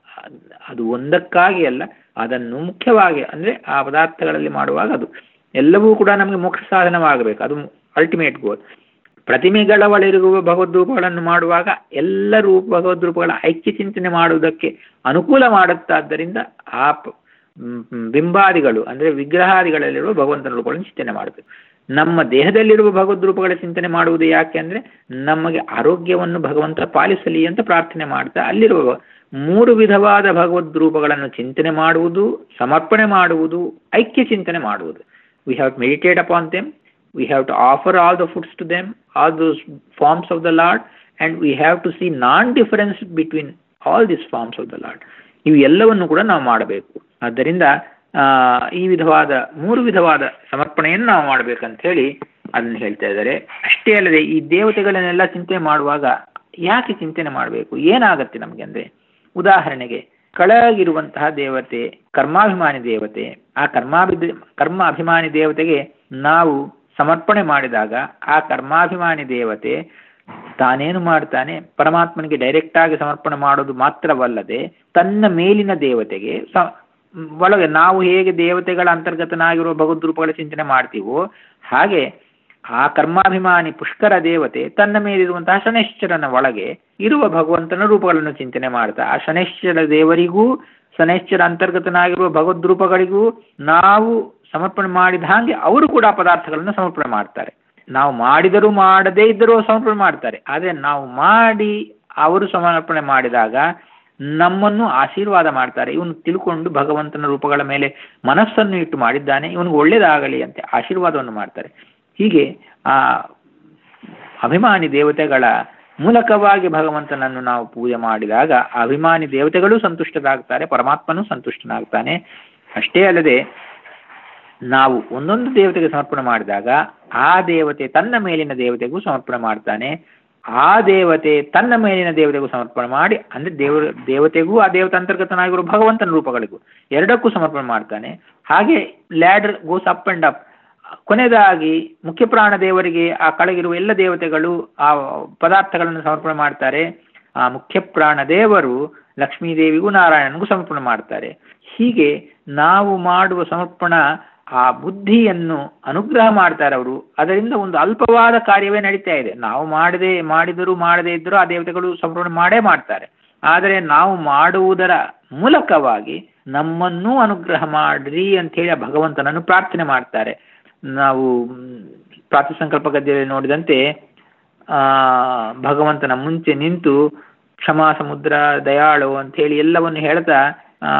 ಅದು ಒಂದಕ್ಕಾಗಿ ಅಲ್ಲ ಅದನ್ನು ಮುಖ್ಯವಾಗಿ ಅಂದರೆ ಆ ಪದಾರ್ಥಗಳಲ್ಲಿ ಮಾಡುವಾಗ ಅದು ಎಲ್ಲವೂ ಕೂಡ ನಮಗೆ ಮೋಕ್ಷ ಸಾಧನವಾಗಬೇಕು ಅದು ಅಲ್ಟಿಮೇಟ್ ಗೋಲ್ ಪ್ರತಿಮೆಗಳ ಒಳಗಿರುವ ಭಗವದ್ ರೂಪಗಳನ್ನು ಮಾಡುವಾಗ ಎಲ್ಲ ರೂಪ ಭಗವದ್ ರೂಪಗಳ ಐಕ್ಯ ಚಿಂತನೆ ಮಾಡುವುದಕ್ಕೆ ಅನುಕೂಲ ಮಾಡುತ್ತಾದ್ದರಿಂದ ಆ ಪ- ಮ್, ಮ್, ಬಿಂಬಾದಿಗಳು ಅಂದರೆ ವಿಗ್ರಹಾದಿಗಳಲ್ಲಿರುವ ಭಗವಂತನ ರೂಪಗಳನ್ನು ಚಿಂತನೆ ಮಾಡಬೇಕು ನಮ್ಮ ದೇಹದಲ್ಲಿರುವ ಭಗವದ್ ರೂಪಗಳ ಚಿಂತನೆ ಮಾಡುವುದು ಯಾಕೆ ಅಂದರೆ ನಮಗೆ ಆರೋಗ್ಯವನ್ನು ಭಗವಂತ ಪಾಲಿಸಲಿ ಅಂತ ಪ್ರಾರ್ಥನೆ ಮಾಡ್ತಾ ಅಲ್ಲಿರುವ ಮೂರು ವಿಧವಾದ ಭಗವದ್ ರೂಪಗಳನ್ನು ಚಿಂತನೆ ಮಾಡುವುದು ಸಮರ್ಪಣೆ ಮಾಡುವುದು ಐಕ್ಯ ಚಿಂತನೆ ಮಾಡುವುದು we have meditate upon them we have to offer all the foods to them, all those forms of the Lord, and we have to see non-difference between all these forms of the Lord. ಇವು ಎಲ್ಲವನ್ನು ಕೂಡ ನಾವು ಮಾಡಬೇಕು ಆದ್ದರಿಂದ ಆ, ಈ ವಿಧವಾದ ಮೂರು ವಿಧವಾದ ಸಮರ್ಪಣೆಯನ್ನು ನಾವು ಮಾಡಬೇಕಂತ ಹೇಳಿ ಅದನ್ನು ಹೇಳ್ತಾ ಇದ್ದಾರೆ ಅಷ್ಟೇ ಅಲ್ಲದೆ ಈ ದೇವತೆಗಳನ್ನೆಲ್ಲ ಚಿಂತನೆ ಮಾಡುವಾಗ ಯಾಕೆ ಚಿಂತನೆ ಮಾಡಬೇಕು ಏನಾಗತ್ತೆ ನಮಗೆ ಅಂದರೆ ಉದಾಹರಣೆಗೆ ಕೆಳಗಿರುವಂತಹ ದೇವತೆ ಕರ್ಮಾಭಿಮಾನಿ ದೇವತೆ ಆ ಕರ್ಮಾಭಿ ಕರ್ಮ ಅಭಿಮಾನಿ ದೇವತೆಗೆ ನಾವು ಸಮರ್ಪಣೆ ಮಾಡಿದಾಗ ಆ ಕರ್ಮಾಭಿಮಾನಿ ದೇವತೆ ತಾನೇನು ಮಾಡ್ತಾನೆ ಪರಮಾತ್ಮನಿಗೆ ಡೈರೆಕ್ಟ್ ಆಗಿ ಸಮರ್ಪಣೆ ಮಾಡೋದು ಮಾತ್ರವಲ್ಲದೆ ತನ್ನ ಮೇಲಿನ ದೇವತೆಗೆ ಸ ಒಳಗೆ ನಾವು ಹೇಗೆ ದೇವತೆಗಳ ಅಂತರ್ಗತನಾಗಿರುವ ಭಗವದ್ ರೂಪಗಳ ಚಿಂತನೆ ಮಾಡ್ತೀವೋ ಹಾಗೆ ಆ ಕರ್ಮಾಭಿಮಾನಿ ಪುಷ್ಕರ ದೇವತೆ ತನ್ನ ಮೇಲಿರುವಂತಹ ಶನೈಶ್ಚರನ ಒಳಗೆ ಇರುವ ಭಗವಂತನ ರೂಪಗಳನ್ನು ಚಿಂತನೆ ಮಾಡ್ತಾ ಆ ಶನೈಶ್ಚರ ದೇವರಿಗೂ ಶನೈಶ್ಚರ ಅಂತರ್ಗತನಾಗಿರುವ ಭಗವದ್ ರೂಪಗಳಿಗೂ ನಾವು ಸಮರ್ಪಣೆ ಮಾಡಿದ ಹಾಗೆ ಅವರು ಕೂಡ ಆ ಪದಾರ್ಥಗಳನ್ನು ಸಮರ್ಪಣೆ ಮಾಡ್ತಾರೆ ನಾವು ಮಾಡಿದರೂ ಮಾಡದೇ ಇದ್ದರೂ ಸಮರ್ಪಣೆ ಮಾಡ್ತಾರೆ ಆದರೆ ನಾವು ಮಾಡಿ ಅವರು ಸಮರ್ಪಣೆ ಮಾಡಿದಾಗ ನಮ್ಮನ್ನು ಆಶೀರ್ವಾದ ಮಾಡ್ತಾರೆ ಇವನು ತಿಳ್ಕೊಂಡು ಭಗವಂತನ ರೂಪಗಳ ಮೇಲೆ ಮನಸ್ಸನ್ನು ಇಟ್ಟು ಮಾಡಿದ್ದಾನೆ ಇವನಿಗೆ ಒಳ್ಳೇದಾಗಲಿ ಅಂತ ಆಶೀರ್ವಾದವನ್ನು ಮಾಡ್ತಾರೆ ಹೀಗೆ ಆ ಅಭಿಮಾನಿ ದೇವತೆಗಳ ಮೂಲಕವಾಗಿ ಭಗವಂತನನ್ನು ನಾವು ಪೂಜೆ ಮಾಡಿದಾಗ ಆ ಅಭಿಮಾನಿ ದೇವತೆಗಳು ಸಂತುಷ್ಟರಾಗ್ತಾರೆ ಪರಮಾತ್ಮನೂ ಸಂತುಷ್ಟನಾಗ್ತಾನೆ ಅಷ್ಟೇ ಅಲ್ಲದೆ ನಾವು ಒಂದೊಂದು ದೇವತೆಗೆ ಸಮರ್ಪಣೆ ಮಾಡಿದಾಗ ಆ ದೇವತೆ ತನ್ನ ಮೇಲಿನ ದೇವತೆಗೂ ಸಮರ್ಪಣೆ ಮಾಡ್ತಾನೆ ಆ ದೇವತೆ ತನ್ನ ಮೇಲಿನ ದೇವತೆಗೂ ಸಮರ್ಪಣೆ ಮಾಡಿ ಅಂದ್ರೆ ದೇವರ ದೇವತೆಗೂ ಆ ದೇವತೆ ಅಂತರ್ಗತನಾಗಿರುವ ಭಗವಂತನ ರೂಪಗಳಿಗೂ ಎರಡಕ್ಕೂ ಸಮರ್ಪಣೆ ಮಾಡ್ತಾನೆ ಹಾಗೆ ladder goes up and up ಕೊನೆಯದಾಗಿ ಮುಖ್ಯ ಪ್ರಾಣ ದೇವರಿಗೆ ಆ ಕೆಳಗಿರುವ ಎಲ್ಲ ದೇವತೆಗಳು ಆ ಪದಾರ್ಥಗಳನ್ನು ಸಮರ್ಪಣೆ ಮಾಡ್ತಾರೆ ಆ ಮುಖ್ಯ ಪ್ರಾಣ ದೇವರು ಲಕ್ಷ್ಮೀದೇವಿಗೂ ನಾರಾಯಣನಿಗೂ ಸಮರ್ಪಣೆ ಮಾಡ್ತಾರೆ ಹೀಗೆ ನಾವು ಮಾಡುವ ಸಮರ್ಪಣ ಆ ಬುದ್ಧಿಯನ್ನು ಅನುಗ್ರಹ ಮಾಡ್ತಾರೆ ಅವರು ಅದರಿಂದ ಒಂದು ಅಲ್ಪವಾದ ಕಾರ್ಯವೇ ನಡೀತಾ ಇದೆ ನಾವು ಮಾಡದೆ ಮಾಡಿದರೂ ಮಾಡದೇ ಇದ್ದರೂ ಆ ದೇವತೆಗಳು ಸಮರ್ಪಣೆ ಮಾಡೇ ಮಾಡ್ತಾರೆ ಆದರೆ ನಾವು ಮಾಡುವುದರ ಮೂಲಕವಾಗಿ ನಮ್ಮನ್ನೂ ಅನುಗ್ರಹ ಮಾಡ್ರಿ ಅಂತ ಹೇಳಿ ಆ ಭಗವಂತನನ್ನು ಪ್ರಾರ್ಥನೆ ಮಾಡ್ತಾರೆ ನಾವು ಪ್ರಾತಿ ಸಂಕಲ್ಪ ಗದ್ಯದಲ್ಲಿ ನೋಡಿದಂತೆ ಆ ಭಗವಂತನ ಮುಂಚೆ ನಿಂತು ಕ್ಷಮಾ ಸಮುದ್ರ ದಯಾಳು ಅಂತ ಹೇಳಿ ಎಲ್ಲವನ್ನು ಹೇಳ್ತಾ ಆ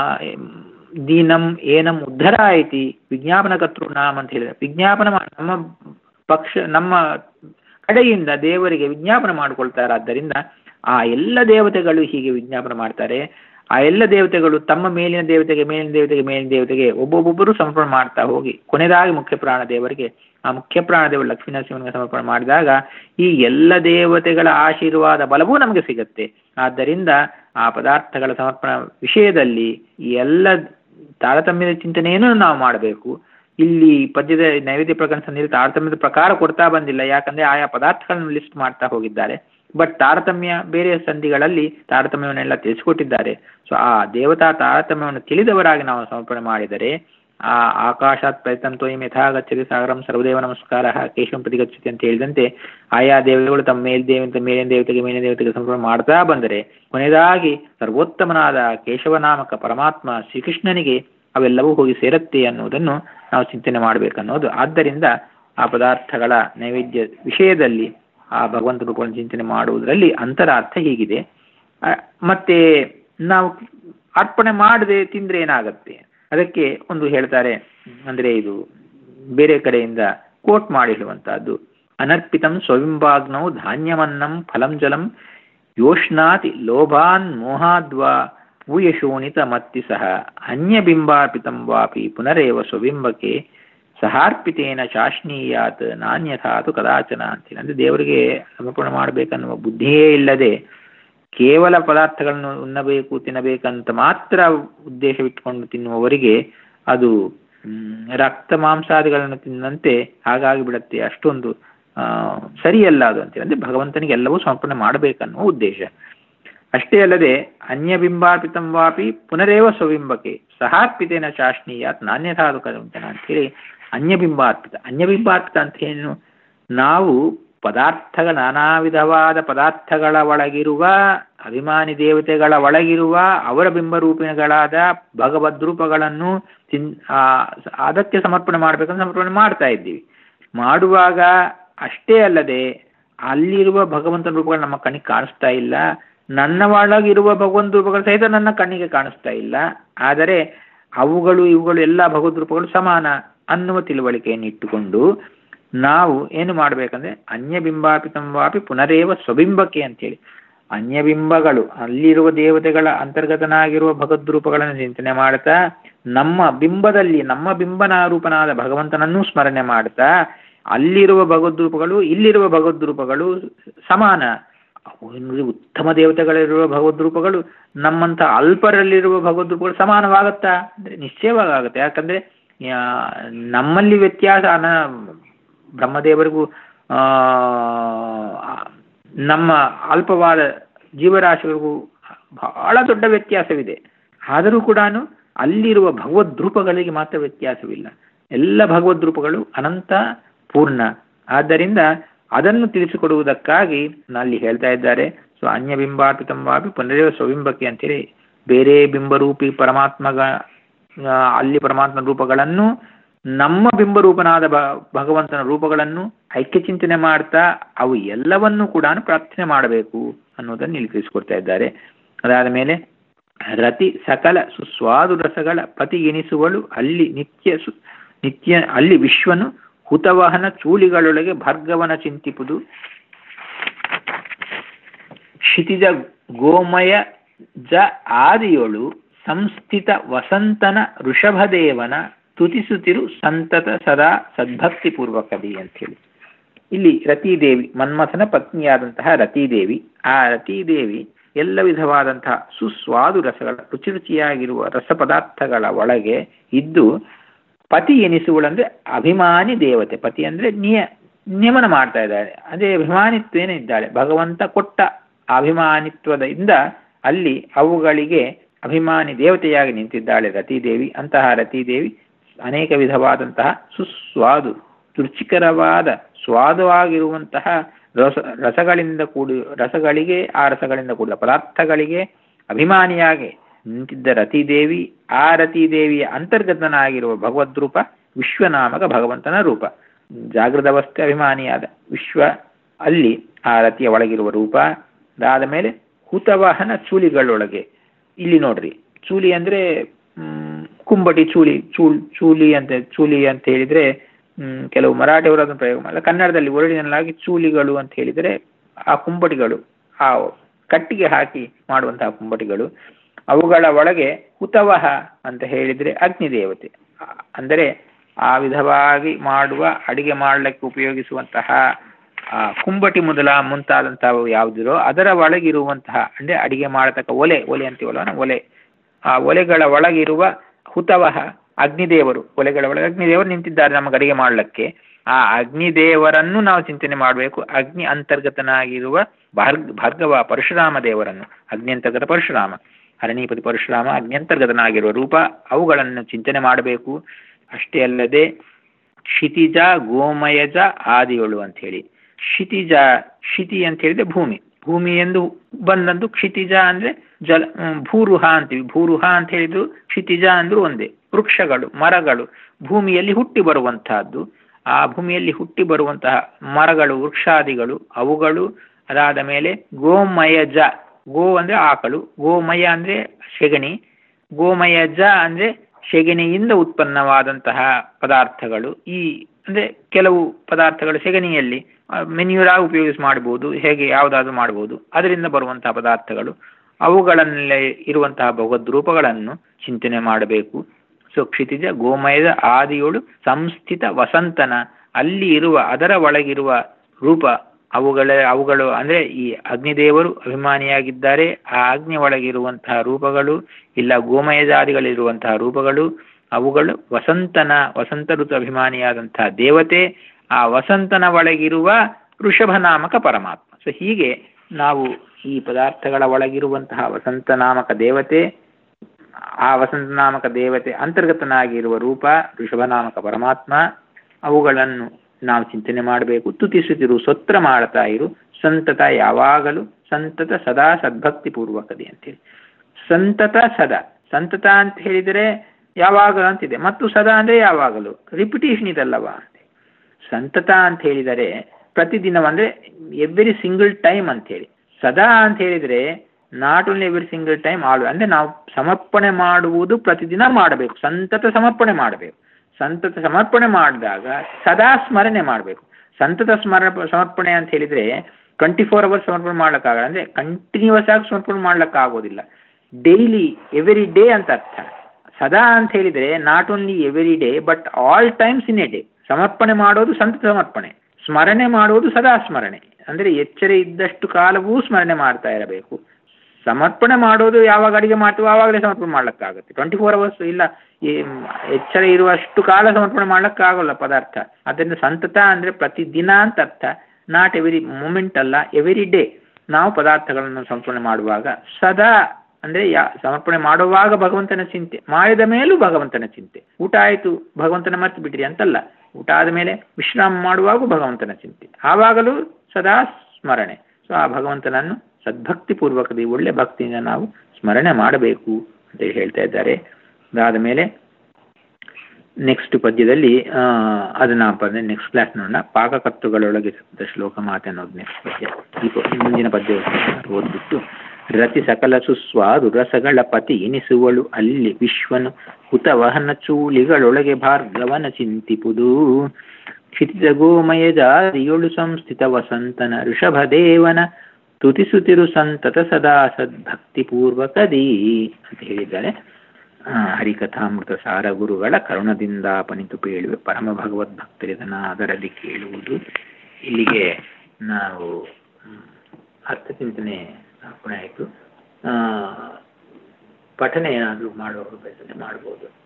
ದೀನಂ ಏನಂ ಉದ್ಧರ ಐತಿ ವಿಜ್ಞಾಪನ ಕರ್ತೃ ನಾಮ್ ಅಂತ ಹೇಳಿದ ವಿಜ್ಞಾಪನ ನಮ್ಮ ಪಕ್ಷ ನಮ್ಮ ಕಡೆಯಿಂದ ದೇವರಿಗೆ ವಿಜ್ಞಾಪನ ಮಾಡಿಕೊಳ್ತಾರೆ ಆದ್ದರಿಂದ ಆ ಎಲ್ಲ ದೇವತೆಗಳು ಹೀಗೆ ವಿಜ್ಞಾಪನ ಮಾಡ್ತಾರೆ ಆ ಎಲ್ಲ ದೇವತೆಗಳು ತಮ್ಮ ಮೇಲಿನ ದೇವತೆಗೆ ಮೇಲಿನ ದೇವತೆಗೆ ಮೇಲಿನ ದೇವತೆಗೆ ಒಬ್ಬೊಬ್ಬೊಬ್ಬರು ಸಮರ್ಪಣೆ ಮಾಡ್ತಾ ಹೋಗಿ ಕೊನೆಯದಾಗಿ ಮುಖ್ಯ ಪ್ರಾಣ ದೇವರಿಗೆ ಆ ಮುಖ್ಯ ಪ್ರಾಣ ದೇವರು ಲಕ್ಷ್ಮೀ ನರಸಿಂಹನಿಗೆ ಸಮರ್ಪಣೆ ಮಾಡಿದಾಗ ಈ ಎಲ್ಲ ದೇವತೆಗಳ ಆಶೀರ್ವಾದ ಬಲವೂ ನಮಗೆ ಸಿಗುತ್ತೆ ಆದ್ದರಿಂದ ಆ ಪದಾರ್ಥಗಳ ಸಮರ್ಪಣಾ ವಿಷಯದಲ್ಲಿ ಈ ಎಲ್ಲ ತಾರತಮ್ಯದ ಚಿಂತನೆಯನ್ನು ನಾವು ಮಾಡಬೇಕು ಇಲ್ಲಿ ಪದ್ಯದ ನೈವೇದ್ಯ ಪ್ರಕರಣ ಸಂಧಿಯಲ್ಲಿ ತಾರತಮ್ಯದ ಪ್ರಕಾರ ಕೊಡ್ತಾ ಬಂದಿಲ್ಲ ಯಾಕಂದ್ರೆ ಆಯಾ ಪದಾರ್ಥಗಳನ್ನು ಲಿಸ್ಟ್ ಮಾಡ್ತಾ ಹೋಗಿದ್ದಾರೆ ಬಟ್ ತಾರತಮ್ಯ ಬೇರೆ ಸಂಧಿಗಳಲ್ಲಿ ತಾರತಮ್ಯವನ್ನೆಲ್ಲ ತಿಳಿಸಿಕೊಟ್ಟಿದ್ದಾರೆ ಸೊ ಆ ದೇವತಾ ತಾರತಮ್ಯವನ್ನು ತಿಳಿದವರಾಗಿ ನಾವು ಸಮರ್ಪಣೆ ಮಾಡಿದರೆ ಆ ಆಕಾಶಾತ್ ಪ್ರಯತ್ನಂತೋಯಂ ಯಥಾಗಚ್ಚತಿ ಸಾಗರಂ ಸರ್ವದೇವ ನಮಸ್ಕಾರ ಕೇಶವಂ ಪ್ರತಿಗಚ್ಚತಿ ಅಂತ ಹೇಳಿದಂತೆ ಆಯಾ ದೇವತೆಗಳು ತಮ್ಮ ಮೇಲ್ ದೇವಂತ ಮೇಲಿನ ದೇವತೆಗೆ ಮೇಲಿನ ದೇವತೆಗೆ ಸಮರ್ಪಣೆ ಮಾಡ್ತಾ ಬಂದರೆ ಕೊನೆಯದಾಗಿ ಸರ್ವೋತ್ತಮನಾದ ಕೇಶವನಾಮಕ ಪರಮಾತ್ಮ ಶ್ರೀಕೃಷ್ಣನಿಗೆ ಅವೆಲ್ಲವೂ ಹೋಗಿ ಸೇರುತ್ತೆ ಅನ್ನುವುದನ್ನು ನಾವು ಚಿಂತನೆ ಮಾಡಬೇಕನ್ನೋದು ಆದ್ದರಿಂದ ಆ ಪದಾರ್ಥಗಳ ನೈವೇದ್ಯ ವಿಷಯದಲ್ಲಿ ಆ ಭಗವಂತ ರೂಪಗಳನ್ನು ಚಿಂತನೆ ಮಾಡುವುದರಲ್ಲಿ ಅಂತರಾರ್ಥ ಹೀಗಿದೆ ಮತ್ತೆ ನಾವು ಅರ್ಪಣೆ ಮಾಡದೆ ತಿಂದ್ರೆ ಏನಾಗತ್ತೆ ಅದಕ್ಕೆ ಒಂದು ಹೇಳ್ತಾರೆ ಅಂದ್ರೆ ಇದು ಬೇರೆ ಕಡೆಯಿಂದ ಕೋಟ್ ಮಾಡಿರುವಂತಹದ್ದು ಅನರ್ಪಿತಂ ಸ್ವಬಿಂಬಾಗ್ನೌ ಧಾನ್ಯವನ್ನಂ ಫಲಂ ಜಲಂ ಯೋಷ್ಣಾತಿ ಲೋಭಾನ್ ಮೋಹಾದ್ವಾ ಭೂಯಶೋಣಿತ ಮತ್ತಿ ಸಹ ಅನ್ಯಬಿಂಬಾರ್ಪಿತಂ ವಾಪಿ ಪುನರೇವ ಸ್ವಬಿಂಬಕ್ಕೆ ಸಹಾರ್ಪಿತೇನ ಶಾಶ್ನೀಯಾತ್ ನಾನ್ಯಥಾತು ಕದಾಚನ ಅಂತೇಳಿ ಅಂದ್ರೆ ದೇವರಿಗೆ ಸಮರ್ಪಣೆ ಮಾಡಬೇಕನ್ನುವ ಬುದ್ಧಿಯೇ ಇಲ್ಲದೆ ಕೇವಲ ಪದಾರ್ಥಗಳನ್ನು ಉಣ್ಣಬೇಕು ತಿನ್ನಬೇಕಂತ ಮಾತ್ರ ಉದ್ದೇಶವಿಟ್ಟುಕೊಂಡು ತಿನ್ನುವವರಿಗೆ ಅದು ರಕ್ತ ಮಾಂಸಾದಿಗಳನ್ನು ತಿನ್ನಂತೆ ಹಾಗಾಗಿ ಬಿಡುತ್ತೆ ಅಷ್ಟೊಂದು ಸರಿಯಲ್ಲ ಅದು ಅಂತೇಳಿ ಅಂದ್ರೆ ಭಗವಂತನಿಗೆ ಎಲ್ಲವೂ ಸಮರ್ಪಣೆ ಮಾಡಬೇಕನ್ನುವ ಉದ್ದೇಶ ಅಷ್ಟೇ ಅಲ್ಲದೆ ಅನ್ಯಬಿಂಬಾರ್ಪಿತಂ ವಾಪಿ ಪುನರೇವ ಸ್ವಬಿಂಬಕ್ಕೆ ಸಹಾರ್ಪಿತೇನ ಶಾಶ್ನೀಯಾತ್ ನಾಣ್ಯಥಾದು ಕದಂತನ ಅಂತೇಳಿ ಅನ್ಯಬಿಂಬಾರ್ಪಿತ ಅನ್ಯಬಿಂಬಾರ್ಪಿತ ಅಂತ ಏನು ನಾವು ಪದಾರ್ಥಗಳ ನಾನಾ ವಿಧವಾದ ಪದಾರ್ಥಗಳ ಒಳಗಿರುವ ಅಭಿಮಾನಿ ದೇವತೆಗಳ ಒಳಗಿರುವ ಅವರ ಬಿಂಬರೂಪಿಗಳಾದ ಭಗವದ್ರೂಪಗಳನ್ನು ಚಿನ್ ಅದಕ್ಕೆ ಸಮರ್ಪಣೆ ಮಾಡಬೇಕಂತ ಸಮರ್ಪಣೆ ಮಾಡ್ತಾ ಇದ್ದೀವಿ ಮಾಡುವಾಗ ಅಷ್ಟೇ ಅಲ್ಲದೆ ಅಲ್ಲಿರುವ ಭಗವಂತನ ರೂಪಗಳು ನಮ್ಮ ಕಣ್ಣಿಗೆ ಕಾಣಿಸ್ತಾ ಇಲ್ಲ ನನ್ನ ಒಳಗಿರುವ ಭಗವಂತ ರೂಪಗಳು ಸಹಿತ ನನ್ನ ಕಣ್ಣಿಗೆ ಕಾಣಿಸ್ತಾ ಇಲ್ಲ ಆದರೆ ಅವುಗಳು ಇವುಗಳು ಎಲ್ಲ ಭಗವದ್ ರೂಪಗಳು ಸಮಾನ ಅನ್ನುವ ತಿಳುವಳಿಕೆಯನ್ನು ಇಟ್ಟುಕೊಂಡು ನಾವು ಏನು ಮಾಡಬೇಕಂದ್ರೆ ಅನ್ಯಬಿಂಬಾಪಿತಂ ವಾಪಿ ಪುನರೇವ ಸ್ವಬಿಂಬಕ್ಕೆ ಅಂತೇಳಿ ಅನ್ಯಬಿಂಬಗಳು ಅಲ್ಲಿರುವ ದೇವತೆಗಳ ಅಂತರ್ಗತನಾಗಿರುವ ಭಗವದ್ರೂಪಗಳನ್ನು ಚಿಂತನೆ ಮಾಡ್ತಾ ನಮ್ಮ ಬಿಂಬದಲ್ಲಿ ನಮ್ಮ ಬಿಂಬನ ರೂಪನಾದ ಭಗವಂತನನ್ನೂ ಸ್ಮರಣೆ ಮಾಡ್ತಾ ಅಲ್ಲಿರುವ ಭಗವದ್ರೂಪಗಳು ಇಲ್ಲಿರುವ ಭಗವದ್ರೂಪಗಳು ಸಮಾನ ಉತ್ತಮ ದೇವತೆಗಳಿರುವ ಭಗವದ್ರೂಪಗಳು ನಮ್ಮಂತ ಅಲ್ಪರಲ್ಲಿರುವ ಭಗವದ್ರೂಪಗಳು ಸಮಾನವಾಗುತ್ತಾ ಅಂದ್ರೆ ನಿಶ್ಚಯವಾಗುತ್ತೆ ಯಾಕಂದ್ರೆ ನಮ್ಮಲ್ಲಿ ವ್ಯತ್ಯಾಸ ಅನ ಬ್ರಹ್ಮದೇವರಿಗೂ ನಮ್ಮ ಅಲ್ಪವಾದ ಜೀವರಾಶಿಗಳಿಗೂ ಬಹಳ ದೊಡ್ಡ ವ್ಯತ್ಯಾಸವಿದೆ ಆದರೂ ಕೂಡ ಅಲ್ಲಿರುವ ಭಗವದ್ರೂಪಗಳಿಗೆ ಮಾತ್ರ ವ್ಯತ್ಯಾಸವಿಲ್ಲ ಎಲ್ಲ ಭಗವದ್ರೂಪಗಳು ಅನಂತ ಪೂರ್ಣ ಆದ್ದರಿಂದ ಅದನ್ನು ತಿಳಿಸಿಕೊಡುವುದಕ್ಕಾಗಿ ಅಲ್ಲಿ ಹೇಳ್ತಾ ಇದ್ದಾರೆ ಸೊ ಅನ್ಯ ಬಿಂಬಾರ್ಪಿತಂ ವಾಪಿ ಪುನರೇವ ಸ್ವಬಿಂಬಕ್ಕೆ ಅಂತೇಳಿ ಬೇರೆ ಬಿಂಬರೂಪಿ ಪರಮಾತ್ಮಗ ಅಲ್ಲಿ ಪರಮಾತ್ಮ ರೂಪಗಳನ್ನು ನಮ್ಮ ಬಿಂಬರೂಪನಾದ ಭಗವಂತನ ರೂಪಗಳನ್ನು ಐಕ್ಯ ಚಿಂತನೆ ಮಾಡ್ತಾ ಅವು ಎಲ್ಲವನ್ನೂ ಕೂಡ ಪ್ರಾರ್ಥನೆ ಮಾಡಬೇಕು ಅನ್ನೋದನ್ನು ಇಲ್ಲಿ ತಿಳಿಸ್ಕೊಡ್ತಾ ಇದ್ದಾರೆ ಅದಾದ ಮೇಲೆ ರತಿ ಸಕಲ ಸುಸ್ವಾದು ರಸಗಳ ಪತಿ ಎನಿಸುವಳು ಅಲ್ಲಿ ನಿತ್ಯ ಸು ನಿತ್ಯ ಅಲ್ಲಿ ವಿಶ್ವನು ಹುತವಹನ ಚೂಳಿಗಳೊಳಗೆ ಭಾರ್ಗವನ ಚಿಂತಿಪುದು ಕ್ಷಿತಿಜ ಗೋಮಯ ಜ ಆದಿಯೊಳು ಸಂಸ್ಥಿತ ವಸಂತನ ಋಷಭದೇವನ ತುತಿಸುತ್ತಿರು ಸಂತತ ಸದಾ ಸದ್ಭಕ್ತಿ ಪೂರ್ವಕದಿ ಅಂತೇಳಿ ಇಲ್ಲಿ ರತೀದೇವಿ ಮನ್ಮಥನ ಪತ್ನಿಯಾದಂತಹ ರತೀದೇವಿ ಆ ರತೀದೇವಿ ಎಲ್ಲ ವಿಧವಾದಂತಹ ಸುಸ್ವಾದು ರಸಗಳ ರುಚಿ ರುಚಿಯಾಗಿರುವ ರಸ ಪದಾರ್ಥಗಳ ಒಳಗೆ ಇದ್ದು ಪತಿ ಎನಿಸುವಳಂದ್ರೆ ಅಭಿಮಾನಿ ದೇವತೆ ಪತಿ ಅಂದ್ರೆ ನಿಯ ನಿಯಮನ ಮಾಡ್ತಾ ಇದ್ದಾಳೆ ಅದೇ ಅಭಿಮಾನಿತ್ವೇನೇ ಇದ್ದಾಳೆ ಭಗವಂತ ಕೊಟ್ಟ ಅಭಿಮಾನಿತ್ವದಿಂದ ಅಲ್ಲಿ ಅವುಗಳಿಗೆ ಅಭಿಮಾನಿ ದೇವತೆಯಾಗಿ ನಿಂತಿದ್ದಾಳೆ ರತೀದೇವಿ ಅಂತಹ ರತೀದೇವಿ ಅನೇಕ ವಿಧವಾದಂತಹ ಸುಸ್ವಾದು ರುಚಿಕರವಾದ ಸ್ವಾದವಾಗಿರುವಂತಹ ರಸ ರಸಗಳಿಂದ ಕೂಡಿ ರಸಗಳಿಗೆ ಆ ರಸಗಳಿಂದ ಕೂಡಿದ ಪದಾರ್ಥಗಳಿಗೆ ಅಭಿಮಾನಿಯಾಗಿ ನಿಂತಿದ್ದ ರತಿದೇವಿ ಆ ರತಿದೇವಿಯ ಅಂತರ್ಗತನಾಗಿರುವ ಭಗವದ್ರೂಪ ವಿಶ್ವನಾಮಕ ಭಗವಂತನ ರೂಪ ಜಾಗೃತ ಅವಸ್ಥೆ ಅಭಿಮಾನಿಯಾದ ವಿಶ್ವ ಅಲ್ಲಿ ಆ ರತಿಯ ಒಳಗಿರುವ ರೂಪ ಅದಾದ ಮೇಲೆ ಹುತವಾಹನ ಚೂಲಿಗಳೊಳಗೆ ಇಲ್ಲಿ ನೋಡ್ರಿ ಚೂಲಿ ಅಂದ್ರೆ ಹ್ಮ್, ಕುಂಬಟಿ ಚೂಲಿ ಚೂಲ್ ಚೂಲಿ ಅಂತ ಚೂಲಿ ಅಂತ ಹೇಳಿದ್ರೆ ಹ್ಮ್, ಕೆಲವು ಮರಾಠಿಯವರು ಅದನ್ನು ಪ್ರಯೋಗ ಮಾಡಲ್ಲ ಕನ್ನಡದಲ್ಲಿ ಒರಡಿನಲ್ಲಾಗಿ ಚೂಲಿಗಳು ಅಂತ ಹೇಳಿದರೆ ಆ ಕುಂಬಟಿಗಳು ಆ ಕಟ್ಟಿಗೆ ಹಾಕಿ ಮಾಡುವಂತಹ ಕುಂಬಟಿಗಳು ಅವುಗಳ ಒಳಗೆ ಹುತವಹ ಅಂತ ಹೇಳಿದ್ರೆ ಅಗ್ನಿದೇವತೆ ಆ, ಅಂದರೆ ಆ ವಿಧವಾಗಿ ಮಾಡುವ ಅಡಿಗೆ ಮಾಡಲಿಕ್ಕೆ ಉಪಯೋಗಿಸುವಂತಹ ಆ ಕುಂಬಟಿ ಮೊದಲ ಮುಂತಾದಂಥವು ಯಾವುದಿರೋ ಅದರ ಒಳಗಿರುವಂತಹ ಅಂದ್ರೆ ಅಡಿಗೆ ಮಾಡತಕ್ಕ ಒಲೆ ಒಲೆ ಅಂತೀವಲ್ಲ ನಾವು ಒಲೆ ಆ ಒಲೆಗಳ ಒಳಗಿರುವ ಹುತವಹ ಅಗ್ನಿದೇವರು ಒಲೆಗಳ ಒಳಗೆ ಅಗ್ನಿದೇವರು ನಿಂತಿದ್ದಾರೆ ನಮಗೆ ಅಡಿಗೆ ಮಾಡಲಿಕ್ಕೆ ಆ ಅಗ್ನಿದೇವರನ್ನು ನಾವು ಚಿಂತನೆ ಮಾಡಬೇಕು ಅಗ್ನಿ ಅಂತರ್ಗತನಾಗಿರುವ ಭಾರ್ಗ ಭಾರ್ಗವ ಪರಶುರಾಮ ದೇವರನ್ನು ಅಗ್ನಿ ಅಂತರ್ಗತ ಪರಶುರಾಮ ಹರಣೀಪತಿ ಪರಶುರಾಮ ಅಗ್ನ್ಯಂತರ್ಗತನಾಗಿರುವ ರೂಪ ಅವುಗಳನ್ನು ಚಿಂತನೆ ಮಾಡಬೇಕು ಅಷ್ಟೇ ಅಲ್ಲದೆ ಕ್ಷಿತಿಜ ಗೋಮಯಜ ಆದಿಗಳು ಅಂತ ಹೇಳಿ ಕ್ಷಿತಿಜ ಕ್ಷಿತಿ ಅಂತ ಹೇಳಿದ್ರೆ ಭೂಮಿ ಭೂಮಿ ಎಂದು ಬಂದಂದು ಕ್ಷಿತಿಜ ಅಂದ್ರೆ ಜಲ ಹ್ಮ್, ಭೂರುಹ ಅಂತೀವಿ ಭೂರುಹ ಅಂತ ಹೇಳಿದ್ರು ಕ್ಷಿತಿಜ ಅಂದ್ರೂ ಒಂದೇ ವೃಕ್ಷಗಳು ಮರಗಳು ಭೂಮಿಯಲ್ಲಿ ಹುಟ್ಟಿ ಬರುವಂತಹದ್ದು ಆ ಭೂಮಿಯಲ್ಲಿ ಹುಟ್ಟಿ ಬರುವಂತಹ ಮರಗಳು ವೃಕ್ಷಾದಿಗಳು ಅವುಗಳು ಅದಾದ ಮೇಲೆ ಗೋಮಯಜ ಗೋ ಅಂದ್ರೆ ಆಕಳು ಗೋಮಯ ಅಂದ್ರೆ ಸೆಗಣಿ ಗೋಮಯಜ ಅಂದ್ರೆ ಸೆಗಣಿಯಿಂದ ಉತ್ಪನ್ನವಾದಂತಹ ಪದಾರ್ಥಗಳು ಈ ಅಂದ್ರೆ ಕೆಲವು ಪದಾರ್ಥಗಳು ಸೆಗಣಿಯಲ್ಲಿ ಮೆನ್ಯೂರಾಗಿ ಉಪಯೋಗಿಸಿ ಮಾಡಬಹುದು ಹೇಗೆ ಯಾವುದಾದ್ರೂ ಮಾಡಬಹುದು ಅದರಿಂದ ಬರುವಂತಹ ಪದಾರ್ಥಗಳು ಅವುಗಳಲ್ಲೇ ಇರುವಂತಹ ಭಗವದ್ ರೂಪಗಳನ್ನು ಚಿಂತನೆ ಮಾಡಬೇಕು ಸೊ ಕ್ಷಿತಿಜ ಗೋಮಯದ ಆದಿಯೋಳು ಸಂಸ್ಥಿತ ವಸಂತನ ಅಲ್ಲಿ ಇರುವ ಅದರ ಒಳಗಿರುವ ರೂಪ ಅವುಗಳ ಅವುಗಳು ಅಂದ್ರೆ ಈ ಅಗ್ನಿದೇವರು ಅಭಿಮಾನಿಯಾಗಿದ್ದಾರೆ ಆ ಅಗ್ನಿ ಒಳಗಿರುವಂತಹ ರೂಪಗಳು ಇಲ್ಲ ಗೋಮಯಜಾದಿಗಳಿರುವಂತಹ ರೂಪಗಳು ಅವುಗಳು ವಸಂತನ ವಸಂತ ಋತು ಅಭಿಮಾನಿಯಾದಂತಹ ದೇವತೆ ಆ ವಸಂತನ ಒಳಗಿರುವ ವೃಷಭ ನಾಮಕ ಪರಮಾತ್ಮ ಸೊ ಹೀಗೆ ನಾವು ಈ ಪದಾರ್ಥಗಳ ಒಳಗಿರುವಂತಹ ವಸಂತ ನಾಮಕ ದೇವತೆ ಆ ವಸಂತ ನಾಮಕ ದೇವತೆ ಅಂತರ್ಗತನಾಗಿರುವ ರೂಪ ವೃಷಭ ನಾಮಕ ಪರಮಾತ್ಮ ಅವುಗಳನ್ನು ನಾವು ಚಿಂತನೆ ಮಾಡಬೇಕು ತುತಿಸುತ್ತಿರು ಸ್ವತ್ರ ಮಾಡ್ತಾ ಇರು ಸಂತತ ಯಾವಾಗಲೂ ಸಂತತ ಸದಾ ಸದ್ಭಕ್ತಿ ಪೂರ್ವಕತೆ ಅಂತೇಳಿ ಸಂತತ ಸದಾ ಸಂತತ ಅಂತ ಹೇಳಿದರೆ ಯಾವಾಗಲೂ ಅಂತಿದೆ ಮತ್ತು ಸದಾ ಅಂದ್ರೆ ಯಾವಾಗಲೂ ರಿಪಿಟೇಷನ್ ಇದಲ್ಲವಾ ಅಂತ ಸಂತತ ಅಂತ ಹೇಳಿದರೆ ಪ್ರತಿದಿನ ಅಂದ್ರೆ ಎವ್ರಿ ಸಿಂಗಲ್ ಟೈಮ್ ಅಂತ ಹೇಳಿ ಸದಾ ಅಂತ ಹೇಳಿದ್ರೆ not only every single time ಆಳು ಅಂದ್ರೆ ನಾವು ಸಮರ್ಪಣೆ ಮಾಡುವುದು ಪ್ರತಿದಿನ ಮಾಡಬೇಕು ಸಂತತ ಸಮರ್ಪಣೆ ಮಾಡಬೇಕು ಸಂತತ ಸಮರ್ಪಣೆ ಮಾಡಿದಾಗ ಸದಾ ಸ್ಮರಣೆ ಮಾಡಬೇಕು ಸಂತತ ಸ್ಮರ ಸಮರ್ಪಣೆ ಅಂತ ಹೇಳಿದ್ರೆ ಟ್ವೆಂಟಿ ಫೋರ್ ಅವರ್ಸ್ ಸಮರ್ಪಣೆ ಮಾಡ್ಲಿಕ್ಕಾಗಲ್ಲ ಅಂದ್ರೆ ಕಂಟಿನ್ಯೂಸ್ ಆಗಿ ಸಮರ್ಪಣೆ ಮಾಡ್ಲಿಕ್ಕಾಗೋದಿಲ್ಲ ಡೈಲಿ ಎವ್ರಿ ಡೇ ಅಂತ ಅರ್ಥ ಸದಾ ಅಂತ ಹೇಳಿದ್ರೆ not only every day but all times in a day ಸಮರ್ಪಣೆ ಮಾಡೋದು ಸಂತತ ಸಮರ್ಪಣೆ ಸ್ಮರಣೆ ಮಾಡುವುದು ಸದಾ ಸ್ಮರಣೆ ಅಂದ್ರೆ ಎಚ್ಚರ ಇದ್ದಷ್ಟು ಕಾಲವೂ ಸ್ಮರಣೆ ಮಾಡ್ತಾ ಇರಬೇಕು ಸಮರ್ಪಣೆ ಮಾಡೋದು ಯಾವಾಗ ಅಡಿಗೆ ಮಾಡ್ತೀವೋ ಆವಾಗಲೇ ಸಮರ್ಪಣೆ ಮಾಡ್ಲಿಕ್ಕಾಗುತ್ತೆ ಟ್ವೆಂಟಿ ಫೋರ್ ಅವರ್ಸ್ ಇಲ್ಲ ಈ ಎಚ್ಚರ ಇರುವಷ್ಟು ಕಾಲ ಸಮರ್ಪಣೆ ಮಾಡ್ಲಿಕ್ಕಾಗಲ್ಲ ಪದಾರ್ಥ ಅದರಿಂದ ಸಂತತ ಅಂದ್ರೆ ಪ್ರತಿದಿನ ಅಂತ ಅರ್ಥ ನಾಟ್ ಎವ್ರಿ ಮೂಮೆಂಟ್ ಅಲ್ಲ ಎವ್ರಿ ಡೇ ನಾವು ಪದಾರ್ಥಗಳನ್ನು ಸಮರ್ಪಣೆ ಮಾಡುವಾಗ ಸದಾ ಅಂದ್ರೆ ಯಾ ಸಮರ್ಪಣೆ ಮಾಡುವಾಗ ಭಗವಂತನ ಚಿಂತೆ ಮಾಡಿದ ಮೇಲೂ ಭಗವಂತನ ಚಿಂತೆ ಊಟ ಆಯಿತು ಭಗವಂತನ ಮರ್ತು ಬಿಟ್ರಿ ಅಂತಲ್ಲ ಊಟ ಆದ ಮೇಲೆ ವಿಶ್ರಾಮ ಮಾಡುವಾಗೂ ಭಗವಂತನ ಚಿಂತೆ ಆವಾಗಲೂ ಸದಾ ಸ್ಮರಣೆ ಸೊ ಆ ಭಗವಂತನನ್ನು ಸದ್ಭಕ್ತಿ ಪೂರ್ವಕದ ಒಳ್ಳೆ ಭಕ್ತಿಯಿಂದ ನಾವು ಸ್ಮರಣೆ ಮಾಡಬೇಕು ಅಂತ ಹೇಳ್ತಾ ಇದ್ದಾರೆ ಅದಾದ ಮೇಲೆ ನೆಕ್ಸ್ಟ್ ಪದ್ಯದಲ್ಲಿ ಆ, ಅದನ್ನ ಪದ್ಯ ನೆಕ್ಸ್ಟ್ ಕ್ಲಾಸ್ ನೋಡೋಣ ಪಾಕಕರ್ತುಗಳೊಳಗೆ ಸತ್ತ ಶ್ಲೋಕ ಮಾತೆ ಅನ್ನೋದು ನೆಕ್ಸ್ಟ್ ಪದ್ಯ ಈ ಪ- ಮುಂದಿನ ಪದ್ಯ ಓದ್ಬಿಟ್ಟು ರತಿ ಸಕಲ ಸುಸ್ವಾದು ರಸಗಳ ಪತಿ ಎನಿಸುವಳು ಅಲ್ಲಿ ವಿಶ್ವನು ಹುತವಹನ ಚೂಳಿಗಳೊಳಗೆ ಭಾರ್ಗವನ ಚಿಂತಿಪುದು ಕ್ಷಿತಿಜ ಗೋಮಯ ಜಾರಿಯೊಳು ಸಂಸ್ಥಿತ ವಸಂತನ ಋಷಭದೇವನ ತುತಿಸುತ್ತಿರು ಸಂತತ ಸದಾ ಸದ್ಭಕ್ತಿ ಪೂರ್ವಕದೀ ಅಂತ ಹೇಳಿದ್ದಾರೆ ಆ, ಹರಿಕಥಾಮೃತ ಸಾರ ಗುರುಗಳ ಕರುಣದಿಂದ ಪನಿತು ಪೇಳುವೆ ಪರಮ ಭಗವದ್ಭಕ್ತರಿದನ ಅದರಲ್ಲಿ ಕೇಳುವುದು ಇಲ್ಲಿಗೆ ನಾವು ಮ್, ಅರ್ಥಚಿಂತನೆ ಸ್ಥಾಪನೆ ಆಯಿತು ಪಠನೆ ಏನಾದರೂ ಮಾಡೋರು ಬೇಕಾದ್ರೆ ಮಾಡ್ಬೋದು